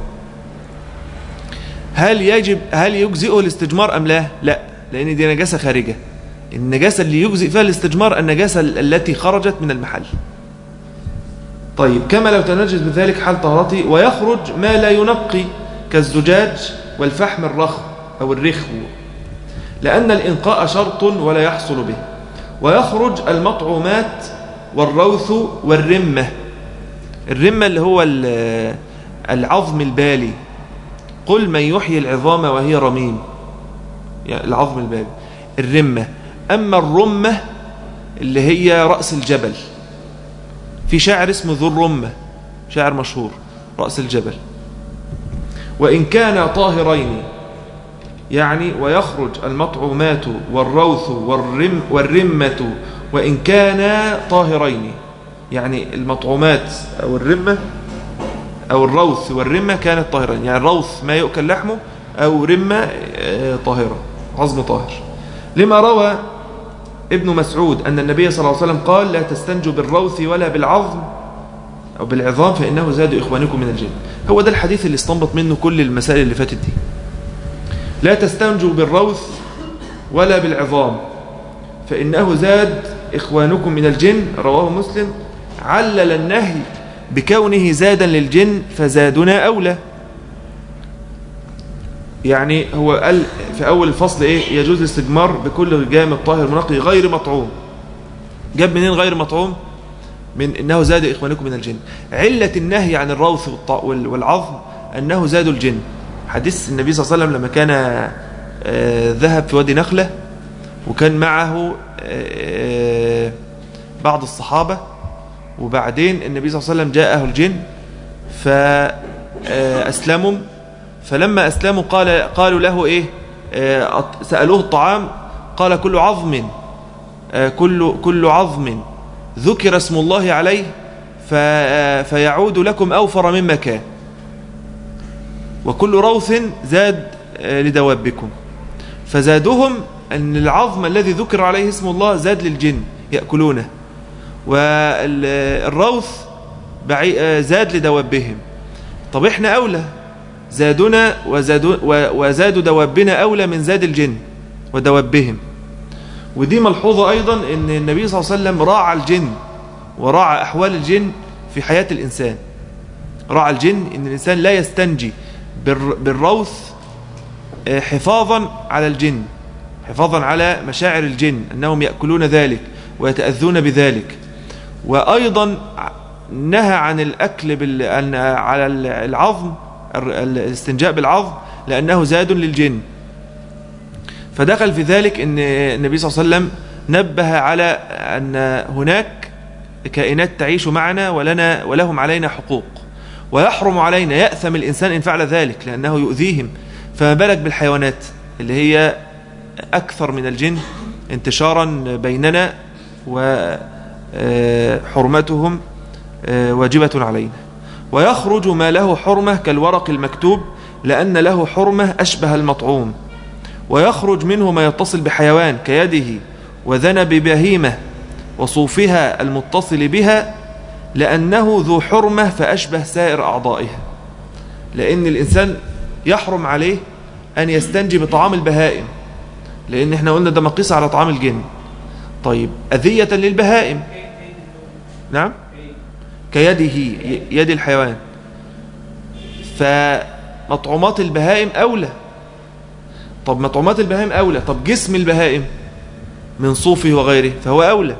هل يجب هل يجزئه الاستجمار ام لا لا لان دي نجاسة خارجة النجاسة اللي يجزئ فيها الاستجمار النجاسة التي خرجت من المحل طيب كما لو تنجس بذلك حال طهارته ويخرج ما لا ينقي كالزجاج والفحم الرخو أو الرخو لأن الإنقاء شرط ولا يحصل به ويخرج المطعومات والروث والرمة الرمة اللي هو العظم البالي قل من يحيي العظام وهي رميم يعني العظم البالي الرمة أما الرمة اللي هي رأس الجبل في شاعر اسمه ذو الرمة شاعر مشهور رأس الجبل وإن كان طاهرين يعني ويخرج المطعومات والروث والرم والرمة وإن كانا طاهرين يعني المطعومات أو الرمة أو الروث والرمة كانت طاهرين يعني الروث ما يؤكل لحمه أو رمة طاهرة عظم طاهر لما روى ابن مسعود أن النبي صلى الله عليه وسلم قال لا تستنجوا بالروث ولا بالعظم أو بالعظام فإنه زاد إخوانكم من الجن هو ده الحديث اللي استنبط منه كل المسائل اللي فاتت دي لا تستنجوا بالروث ولا بالعظام فإنه زاد إخوانكم من الجن رواه مسلم علل النهي بكونه زادا للجن فزادنا أولى يعني هو قال في أول الفصل إيه يجوز الاستجمار بكل جامد طاهر منقي غير مطعوم جاب منين غير مطعوم من إنه زاد إخوانكم من الجن علة النهي عن الروث والعظم أنه زاد الجن حديث النبي صلى الله عليه وسلم لما كان آه، ذهب في وادي نخلة وكان معه آه، بعض الصحابة وبعدين النبي صلى الله عليه وسلم جاءه الجن فأسلموا فلما أسلموا قال قالوا له إيه آه، سألوه الطعام قال كل عظم آه، كل كل عظم ذكر اسم الله عليه آه، فيعود لكم أوفر مما كان وكل روث زاد لدوابكم فزادهم أن العظم الذي ذكر عليه اسم الله زاد للجن يأكلونه والروث زاد لدوابهم طب احنا أولى زادنا وزادوا, وزاد دوابنا أولى من زاد الجن ودوابهم ودي ملحوظة أيضا أن النبي صلى الله عليه وسلم راعى الجن وراعى أحوال الجن في حياة الإنسان راعى الجن أن الإنسان لا يستنجي بالروث آه، حفاظا على الجن حفاظا على مشاعر الجن أنهم يأكلون ذلك ويتأذون بذلك وأيضا نهى عن الأكل على العظم الاستنجاء بالعظم لأنه زاد للجن فدخل في ذلك أن النبي صلى الله عليه وسلم نبه على أن هناك كائنات تعيش معنا ولنا ولهم علينا حقوق ويحرم علينا يأثم الإنسان إن فعل ذلك لأنه يؤذيهم فما بالك بالحيوانات اللي هي أكثر من الجن انتشارا بيننا وحرمتهم آه، واجبة علينا ويخرج ما له حرمة كالورق المكتوب لأن له حرمة أشبه المطعوم ويخرج منه ما يتصل بحيوان كيده وذنب بهيمة وصوفها المتصل بها لأنه ذو حرمة فأشبه سائر أعضائها لأن الإنسان يحرم عليه أن يستنجي بطعام البهائم لأن احنا قلنا ده مقيس على طعام الجن طيب أذية للبهائم نعم كيده يد الحيوان فمطعومات البهائم أولى طب مطعومات البهائم أولى طب جسم البهائم من صوفه وغيره فهو أولى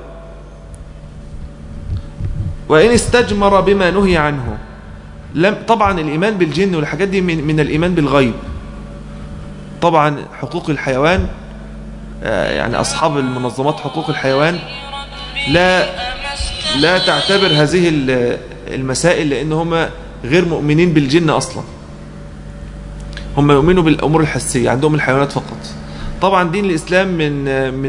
وإن استجمر بما نهي عنه لم طبعا الإيمان بالجن والحاجات دي من, من الإيمان بالغيب طبعا حقوق الحيوان آه، يعني أصحاب المنظمات حقوق الحيوان لا لا تعتبر هذه المسائل لأن هم غير مؤمنين بالجن أصلا هم يؤمنوا بالأمور الحسية عندهم الحيوانات فقط طبعا دين الإسلام من من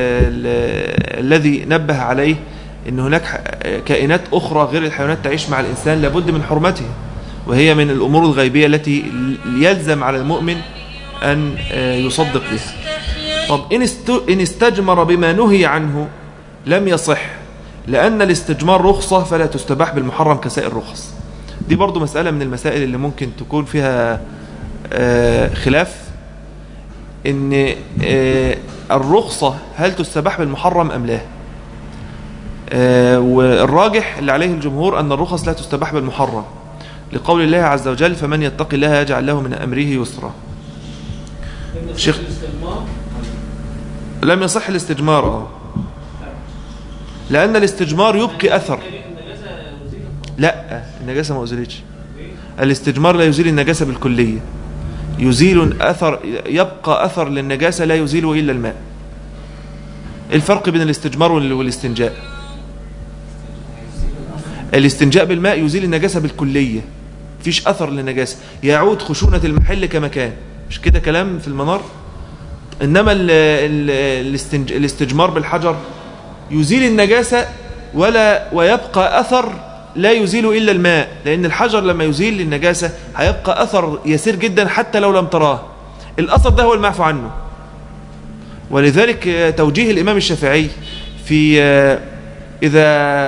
الذي نبه عليه أن هناك كائنات أخرى غير الحيوانات تعيش مع الإنسان لابد من حرمته وهي من الأمور الغيبية التي يلزم على المؤمن أن يصدق بها طب إن استجمر بما نهي عنه لم يصح لأن الاستجمار رخصة فلا تستباح بالمحرم كسائر الرخص دي برضو مسألة من المسائل اللي ممكن تكون فيها آه، خلاف ان آه، الرخصة هل تستباح بالمحرم أم لا آه، والراجح اللي عليه الجمهور أن الرخص لا تستباح بالمحرم لقول الله عز وجل فمن يتقي الله يجعل له من أمره يسرا شيخ لم يصح الاستجمار لأن الاستجمار يبقي أثر لا النجاسة ما أزيلتش الاستجمار لا يزيل النجاسة بالكلية يزيل أثر يبقى أثر للنجاسة لا يزيله إلا الماء الفرق بين الاستجمار والاستنجاء الاستنجاء بالماء يزيل النجاسة بالكلية فيش أثر للنجاسة يعود خشونة المحل كما كان مش كده كلام في المنار إنما الاستجمار بالحجر يزيل النجاسة ولا ويبقى أثر لا يزيل إلا الماء لأن الحجر لما يزيل النجاسة هيبقى أثر يسير جدا حتى لو لم تراه الأثر ده هو المعفو عنه ولذلك توجيه الإمام الشافعي في إذا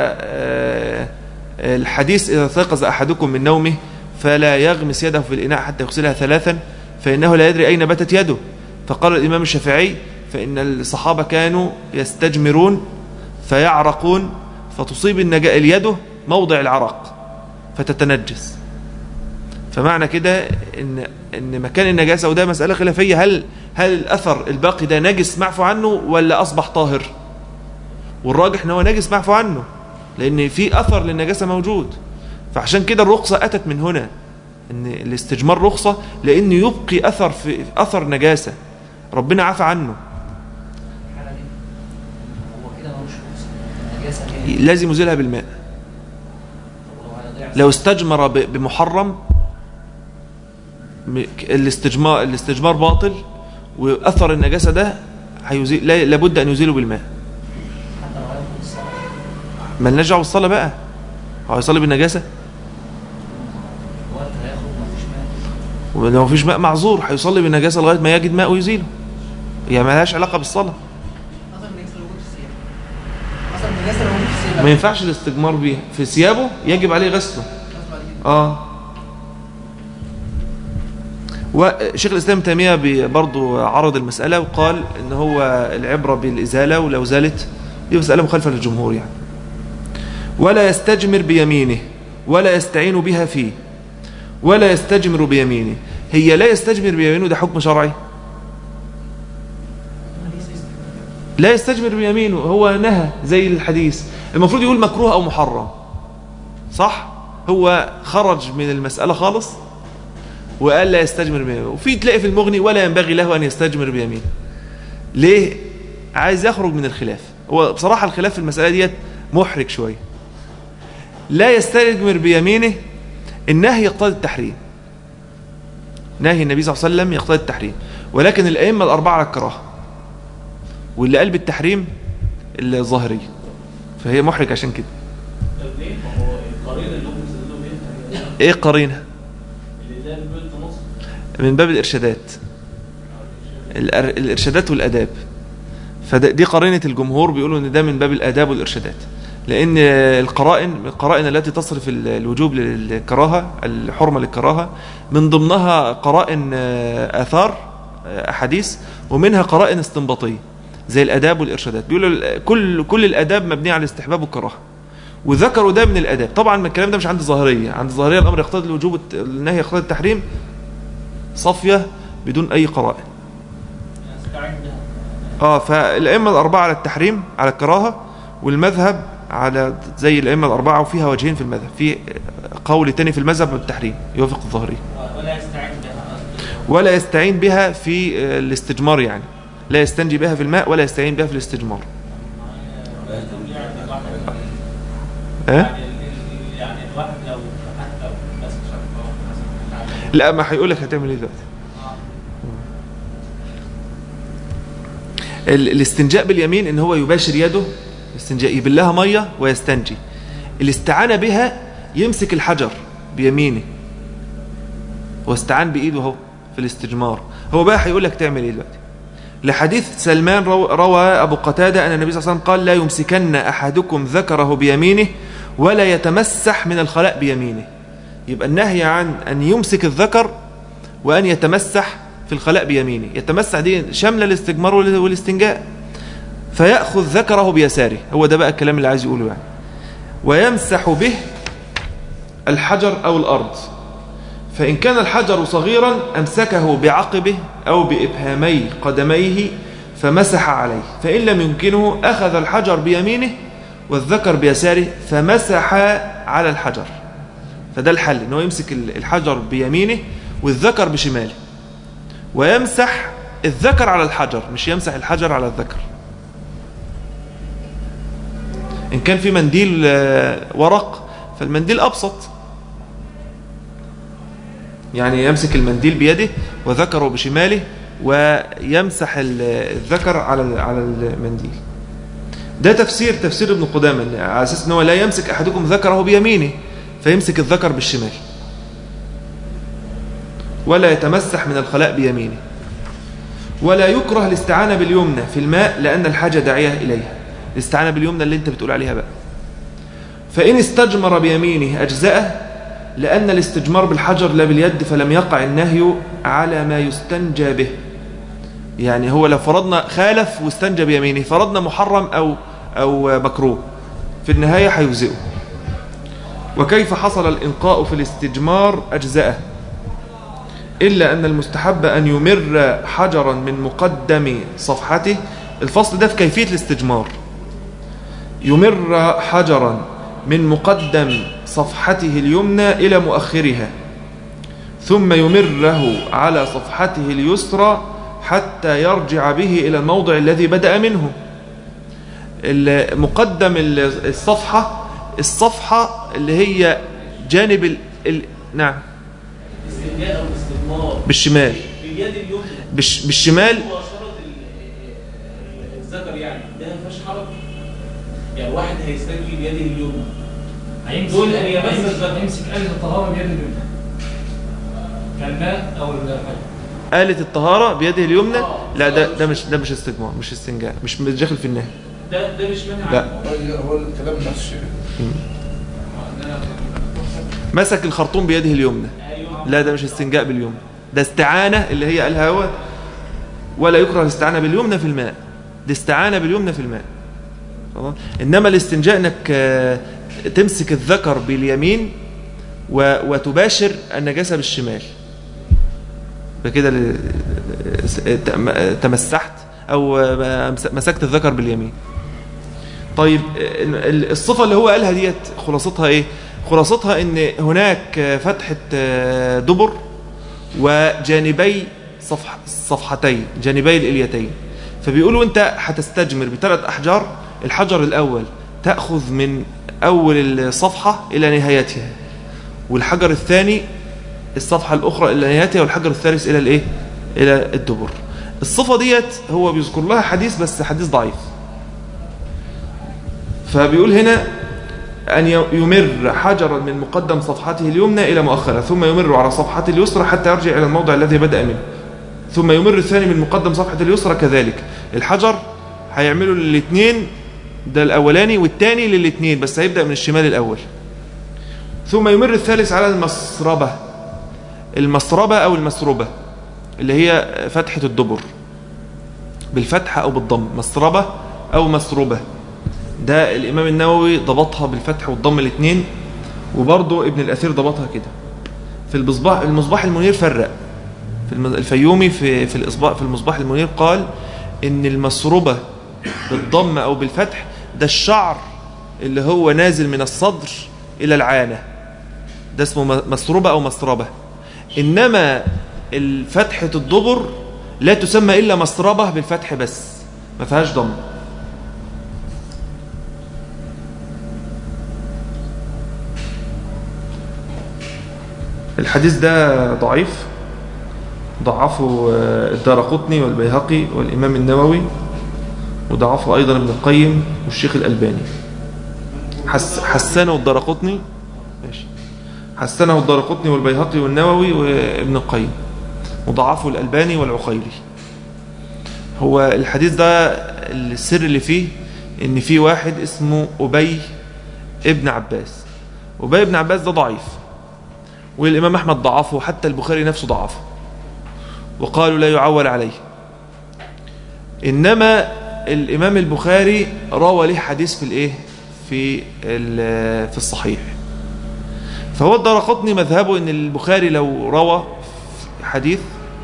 الحديث إذا ثقز أحدكم من نومه فلا يغمس يده في الإناء حتى يغسلها ثلاثا فإنه لا يدري أين باتت يده فقال الإمام الشافعي فإن الصحابة كانوا يستجمرون فيعرقون فتصيب اليد موضع العرق فتتنجس فمعنى كده ان ان مكان النجاسه وده مساله خلافيه هل هل الاثر الباقي ده نجس معفو عنه ولا اصبح طاهر والراجح ان هو نجس معفو عنه لان في اثر للنجاسه موجود فعشان كده الرخصه اتت من هنا ان الاستجمار رخصه لانه يبقي اثر في اثر نجاسه ربنا عفى عنه الحالة دي هو كده ملوش رخصة النجاسة هي لازم يزيلها بالماء طب لو هيضيع لو استجمر ب- بمحرم م- الاستجمار الاستجمار باطل واثر النجاسه ده هيزيل لا- لابد ان يزيله بالماء حتى لو هياخد الصلاة مالناش دعوه بالصلاه بقى هو هيصلي بالنجاسه وقت هياخد مفيش ماء ولو مفيش ماء معذور هيصلي بالنجاسه لغايه ما يجد ماء ويزيله يعني مالهاش علاقه بالصلاه حصل النجاسه اللي موجود في الثياب حصل النجاسه اللي موجود في الثياب ما ينفعش الاستجمار بيها في ثيابه يجب عليه غسله غصب عليك. اه وشيخ الاسلام ابن تيميه بي- برضه عرض المساله وقال ان هو العبره بالازاله ولو زالت دي مساله مخالفه للجمهور يعني ولا يستجمر بيمينه ولا يستعين بها فيه ولا يستجمر بيمينه هي لا يستجمر بيمينه ده حكم شرعي لا يستجمر بيمينه هو نهى زي الحديث المفروض يقول مكروه او محرم صح هو خرج من المسألة خالص وقال لا يستجمر بيمينه وفي تلاقي في المغني ولا ينبغي له أن يستجمر بيمينه ليه عايز يخرج من الخلاف هو بصراحة الخلاف في المسألة ديت محرج شوية لا يستجمر بيمينه النهي يقتضي التحريم نهي النبي صلى الله عليه وسلم يقتضي التحريم ولكن الأئمة الأربعة على الكراهة واللي قال بالتحريم الظاهرية فهي محرج عشان كده طب ليه؟ ما هو القرينه اللي هم بيستدلوا بيها ايه قرينه اللي ده البيت نص من باب الإرشادات الأر- الإرشادات والأداب فدي قرينة الجمهور بيقولوا إن ده من باب الآداب والإرشادات لأن القرائن القرائن التي تصرف ال- الوجوب للكراهة الحرمة للكراهة من ضمنها قرائن آه، آثار آه، أحاديث ومنها قرائن استنباطية زي الآداب والإرشادات بيقولوا ال- كل كل الآداب مبنية على الاستحباب والكراهة وذكروا ده من الآداب طبعا الكلام ده مش عند الظاهرية عند الظاهرية الأمر يقتضي الوجوب والت- النهي يقتضي التحريم صافية بدون أي قرائن استعين بها اه فالأئمة الأربعة على التحريم على الكراهة والمذهب على زي الأئمة الأربعة وفيها وجهين في المذهب في قول تاني في المذهب بالتحريم يوافق الظاهري ولا يستعين بها قصدي. ولا يستعين بها في آه، الاستجمار يعني لا يستنجي بها في الماء ولا يستعين بها في الاستجمار يعني الواحد اه؟ يعني ال- يعني الواحد لو حتى لو بس شرطه مثلا لا ما هيقول لك هتعمل ايه دلوقتي ال- الاستنجاء باليمين ان هو يباشر يده استنجاء يبلها ميه ويستنجي الاستعانه بها يمسك الحجر بيمينه واستعان بايده اهو في الاستجمار هو بقى هيقول لك تعمل ايه دلوقتي لحديث سلمان رو- روى ابو قتاده ان النبي صلى الله عليه وسلم قال لا يمسكن احدكم ذكره بيمينه ولا يتمسح من الخلاء بيمينه يبقى النهي عن ان يمسك الذكر وان يتمسح في الخلاء بيمينه يتمسح دي شامله الاستجمار وال- والاستنجاء فياخذ ذكره بيساره هو ده بقى الكلام اللي عايز يقوله يعني ويمسح به الحجر او الارض فإن كان الحجر صغيرا أمسكه بعقبه أو بإبهامي قدميه فمسح عليه فإن لم يمكنه أخذ الحجر بيمينه والذكر بيساره فمسح على الحجر فده الحل إنه يمسك الحجر بيمينه والذكر بشماله ويمسح الذكر على الحجر مش يمسح الحجر على الذكر إن كان في منديل آه، ورق فالمنديل أبسط يعني يمسك المنديل بيده وذكره بشماله ويمسح ال- الذكر على على المنديل ده تفسير تفسير ابن قدامه إن على اساس ان هو لا يمسك احدكم ذكره بيمينه فيمسك الذكر بالشمال ولا يتمسح من الخلاء بيمينه ولا يكره الاستعانه باليمنى في الماء لان الحاجه داعيه اليها الاستعانه باليمنى اللي انت بتقول عليها بقى فإن استجمر بيمينه أجزأه لأن الاستجمار بالحجر لا باليد فلم يقع النهي على ما يستنجى به يعني هو لو فرضنا خالف واستنجى بيمينه فرضنا محرم أو, أو مكروه في النهاية هيجزئه وكيف حصل الإنقاء في الاستجمار أجزأه إلا أن المستحب أن يمر حجرا من مقدم صفحته الفصل ده في كيفية الاستجمار يمر حجرا من مقدم صفحته اليمنى إلى مؤخرها ثم يمره على صفحته اليسرى حتى يرجع به إلى الموضع الذي بدأ منه ال- مقدم ال- الصفحة الصفحة اللي هي جانب ال... ال... نعم الاستنجاء او الاستثمار بالشمال باليد اليمنى بالش... بالشمال مباشرة ال- الذكر يعني ده ما فيهاش حرج يعني واحد هيستنجي بيده اليمنى هيمسك دول أن يمس هيمسك- الذكر. هيمسك آلة الطهارة بيد اليمنى كالماء أو الحاجة آلة الطهارة بيده اليمنى آه. لا ده ده مش ده مش استجمار مش استنجاء مش مش داخل في النهي ده ده مش منع لا. عنه. هو الكلام نفسه مسك الخرطوم بيده اليمنى ايوه لا ده مش استنجاء باليمنى ده استعانة اللي هي قالها هو ولا يكره الاستعانة باليمنى في الماء دي استعانة باليمنى في الماء خلاص؟ إنما الاستنجاء انك آه، تمسك الذكر باليمين و- وتباشر النجاسة بالشمال بكده ل- تم- تمسحت أو آه، مسكت الذكر باليمين طيب ال- الصفة اللي هو قالها ديت خلاصتها ايه خلاصتها ان هناك فتحة آه، دبر وجانبي صفح صفحتين جانبي الإليتين فبيقولوا انت هتستجمر بثلاث أحجار الحجر الأول تأخذ من أول الصفحة إلى نهايتها والحجر الثاني الصفحة الأخرى إلى نهايتها والحجر الثالث إلى الإيه؟ إلى الدبر الصفة ديت هو بيذكر لها حديث بس حديث ضعيف فبيقول هنا أن يمر حجرا من مقدم صفحته اليمنى إلى مؤخرها ثم يمر على صفحته اليسرى حتى يرجع إلى الموضع الذي بدأ منه ثم يمر الثاني من مقدم صفحة اليسرى كذلك الحجر هيعملوا للاثنين ده الأولاني والثاني للاثنين بس هيبدأ من الشمال الأول ثم يمر الثالث على المسربة المسربة أو المسربة اللي هي فتحة الدبر بالفتحة أو بالضم مسربة أو مسربة ده الإمام النووي ضبطها بالفتح والضم الاثنين وبرضه ابن الأثير ضبطها كده في المصباح المصباح المنير فرق في الم- الفيومي في في الإصباح في المصباح المنير قال إن المسربة بالضم أو بالفتح ده الشعر اللي هو نازل من الصدر إلى العانة ده اسمه م- مسربة أو مسربة إنما فتحة الدبر لا تسمى إلا مسربة بالفتح بس ما فيهاش ضم الحديث ده ضعيف ضعفه آه، الدارقطني والبيهقي والإمام النووي وضعفه أيضا ابن القيم والشيخ الألباني حس حسنه الدارقطني ماشي حسنه الدارقطني والبيهقي والنووي وابن القيم وضعفه الألباني والعقيلي هو الحديث ده السر اللي فيه ان في واحد اسمه أبي ابن عباس أبي ابن عباس ده ضعيف والإمام أحمد ضعفه حتى البخاري نفسه ضعفه وقالوا لا يعول عليه إنما الإمام البخاري روى له حديث في الإيه في ال- في الصحيح فهو الدرقطني مذهبه إن البخاري لو روى حديث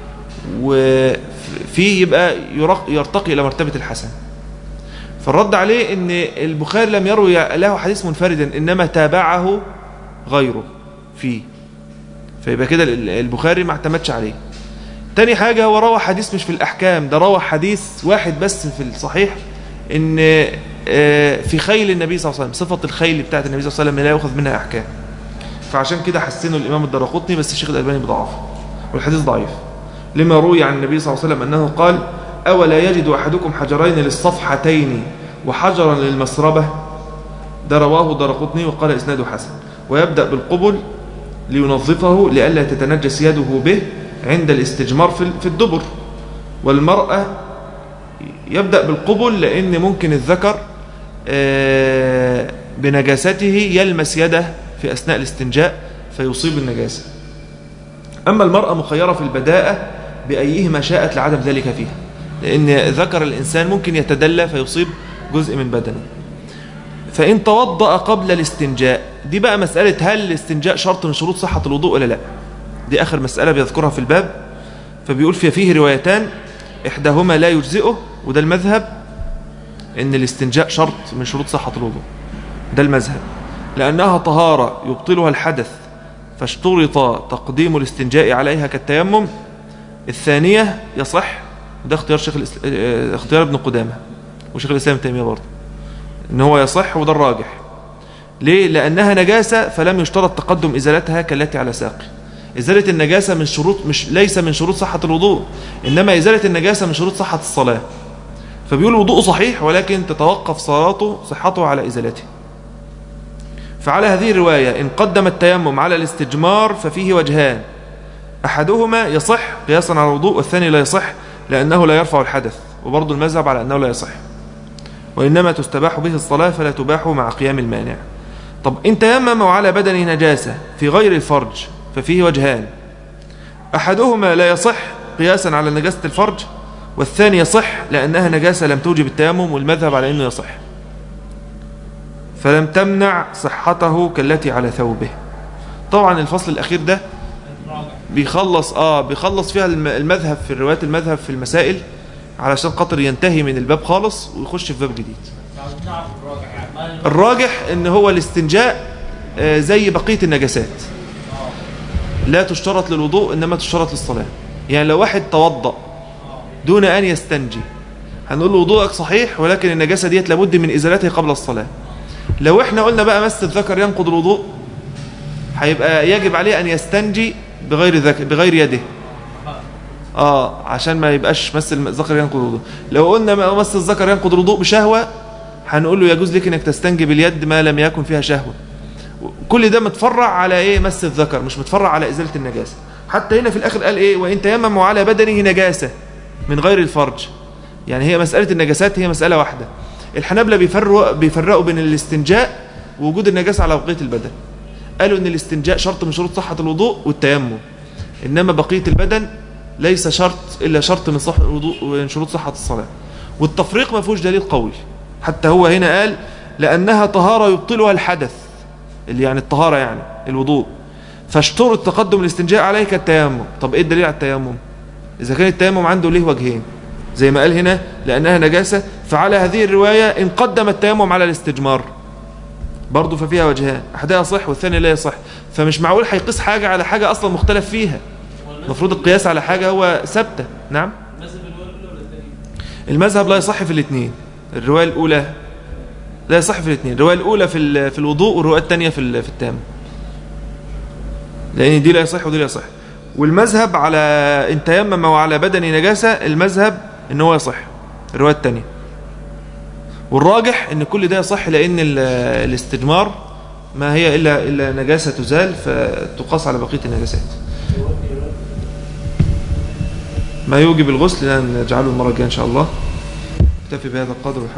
وفيه يبقى يرق- يرتقي إلى مرتبة الحسن فالرد عليه ان البخاري لم يروي له حديث منفردا انما تابعه غيره فيه فيبقى كده ال- البخاري ما اعتمدش عليه تاني حاجة هو روى حديث مش في الأحكام ده روى حديث واحد بس في الصحيح إن آه، في خيل النبي صلى الله عليه وسلم صفة الخيل بتاعت النبي صلى الله عليه وسلم لا يأخذ منها أحكام فعشان كده حسنه الإمام الدرقطني بس الشيخ الألباني بضعفه والحديث ضعيف لما روي عن النبي صلى الله عليه وسلم أنه قال أولا يجد أحدكم حجرين للصفحتين وحجرا للمسربة ده رواه الدرقطني وقال إسناده حسن ويبدأ بالقبل لينظفه لئلا تتنجس يده به عند الاستجمار في في الدبر والمرأة يبدأ بالقبل لأن ممكن الذكر آه، بنجاسته يلمس يده في أثناء الاستنجاء فيصيب النجاسة أما المرأة مخيرة في البداءة بأيهما شاءت لعدم ذلك فيها لأن ذكر الإنسان ممكن يتدلى فيصيب جزء من بدنه فإن توضأ قبل الاستنجاء دي بقى مسألة هل الاستنجاء شرط من شروط صحة الوضوء ولا لا دي آخر مسألة بيذكرها في الباب فبيقول في فيه روايتان إحداهما لا يجزئه وده المذهب إن الاستنجاء شرط من شروط صحة الوضوء ده المذهب لأنها طهارة يبطلها الحدث فاشترط تقديم الاستنجاء عليها كالتيمم الثانية يصح ده اختيار شيخ الإس... اه، اختيار ابن قدامة وشيخ الإسلام ابن تيمية برضه إن هو يصح وده الراجح ليه؟ لأنها نجاسة فلم يشترط تقدم إزالتها كالتي على ساقي إزالة النجاسة من شروط مش ليس من شروط صحة الوضوء إنما إزالة النجاسة من شروط صحة الصلاة فبيقول وضوءه صحيح ولكن تتوقف صلاته صحته على إزالته فعلى هذه الرواية إن قدم التيمم على الاستجمار ففيه وجهان أحدهما يصح قياسا على الوضوء والثاني لا يصح لأنه لا يرفع الحدث وبرضه المذهب على أنه لا يصح وإنما تستباح به الصلاة فلا تباح مع قيام المانع طب إن تيمم على بدنه نجاسة في غير الفرج ففيه وجهان أحدهما لا يصح قياسا على نجاسة الفرج والثاني يصح لأنها نجاسة لم توجب التيمم والمذهب على أنه يصح فلم تمنع صحته كالتي على ثوبه طبعا الفصل الأخير ده بيخلص آه بيخلص فيها الم- المذهب في الروايات المذهب في المسائل علشان خاطر ينتهي من الباب خالص ويخش في باب جديد عاوزين نعرف الراجع يعني ما الراجح ان هو الاستنجاء آه، زي بقية النجاسات لا تشترط للوضوء انما تشترط للصلاة يعني لو واحد توضأ دون ان يستنجي هنقول له وضوءك صحيح ولكن النجاسة ديت لابد من ازالتها قبل الصلاة لو احنا قلنا بقى مس الذكر ينقض الوضوء هيبقى يجب عليه ان يستنجي بغير ذك... بغير يده اه عشان ما يبقاش مس الذكر ينقض الوضوء لو قلنا ما مس الذكر ينقض الوضوء بشهوة هنقول له يجوز لك انك تستنجي باليد ما لم يكن فيها شهوة كل ده متفرع على ايه مس الذكر مش متفرع على ازالة النجاسة حتى هنا في الاخر قال ايه وان تيمموا على بدنه نجاسة من غير الفرج يعني هي مسألة النجاسات هي مسألة واحدة الحنابلة بيفرقوا بيفرقوا بين الاستنجاء ووجود النجاسة على بقية البدن قالوا ان الاستنجاء شرط من شروط صحة الوضوء والتيمم انما بقية البدن ليس شرط الا شرط من صح الوضوء ومن شروط صحة الصلاة والتفريق ما فيهوش دليل قوي حتى هو هنا قال لأنها طهارة يبطلها الحدث اللي يعني الطهارة يعني الوضوء فاشترط تقدم الاستنجاء عليه كالتيمم طب ايه الدليل على التيمم إذا كان التيمم عنده ليه وجهين زي ما قال هنا لأنها نجاسة فعلى هذه الرواية إن قدم التيمم على الاستجمار برضه ففيها وجهان أحدها صح والثاني لا يصح فمش معقول هيقيس حاجة على حاجة أصلا مختلف فيها المفروض القياس على حاجة هو ثابتة نعم المذهب الاول ولا الثاني؟ المذهب لا يصح في الاثنين الرواية الأولى لا يصح في الاثنين الرواية الأولى في ال- في الوضوء والرواية الثانية في ال- في التام لأن دي لا يصح ودي لا يصح والمذهب على إن تيمم وعلى بدن نجاسة المذهب إن هو يصح الرواية الثانية والراجح إن كل ده يصح لأن ال- الاستجمار ما هي إلا إلا نجاسة تزال فتقاس على بقية النجاسات ما يوجب الغسل نجعله المرة الجاية إن شاء الله اكتفي بهذا القدر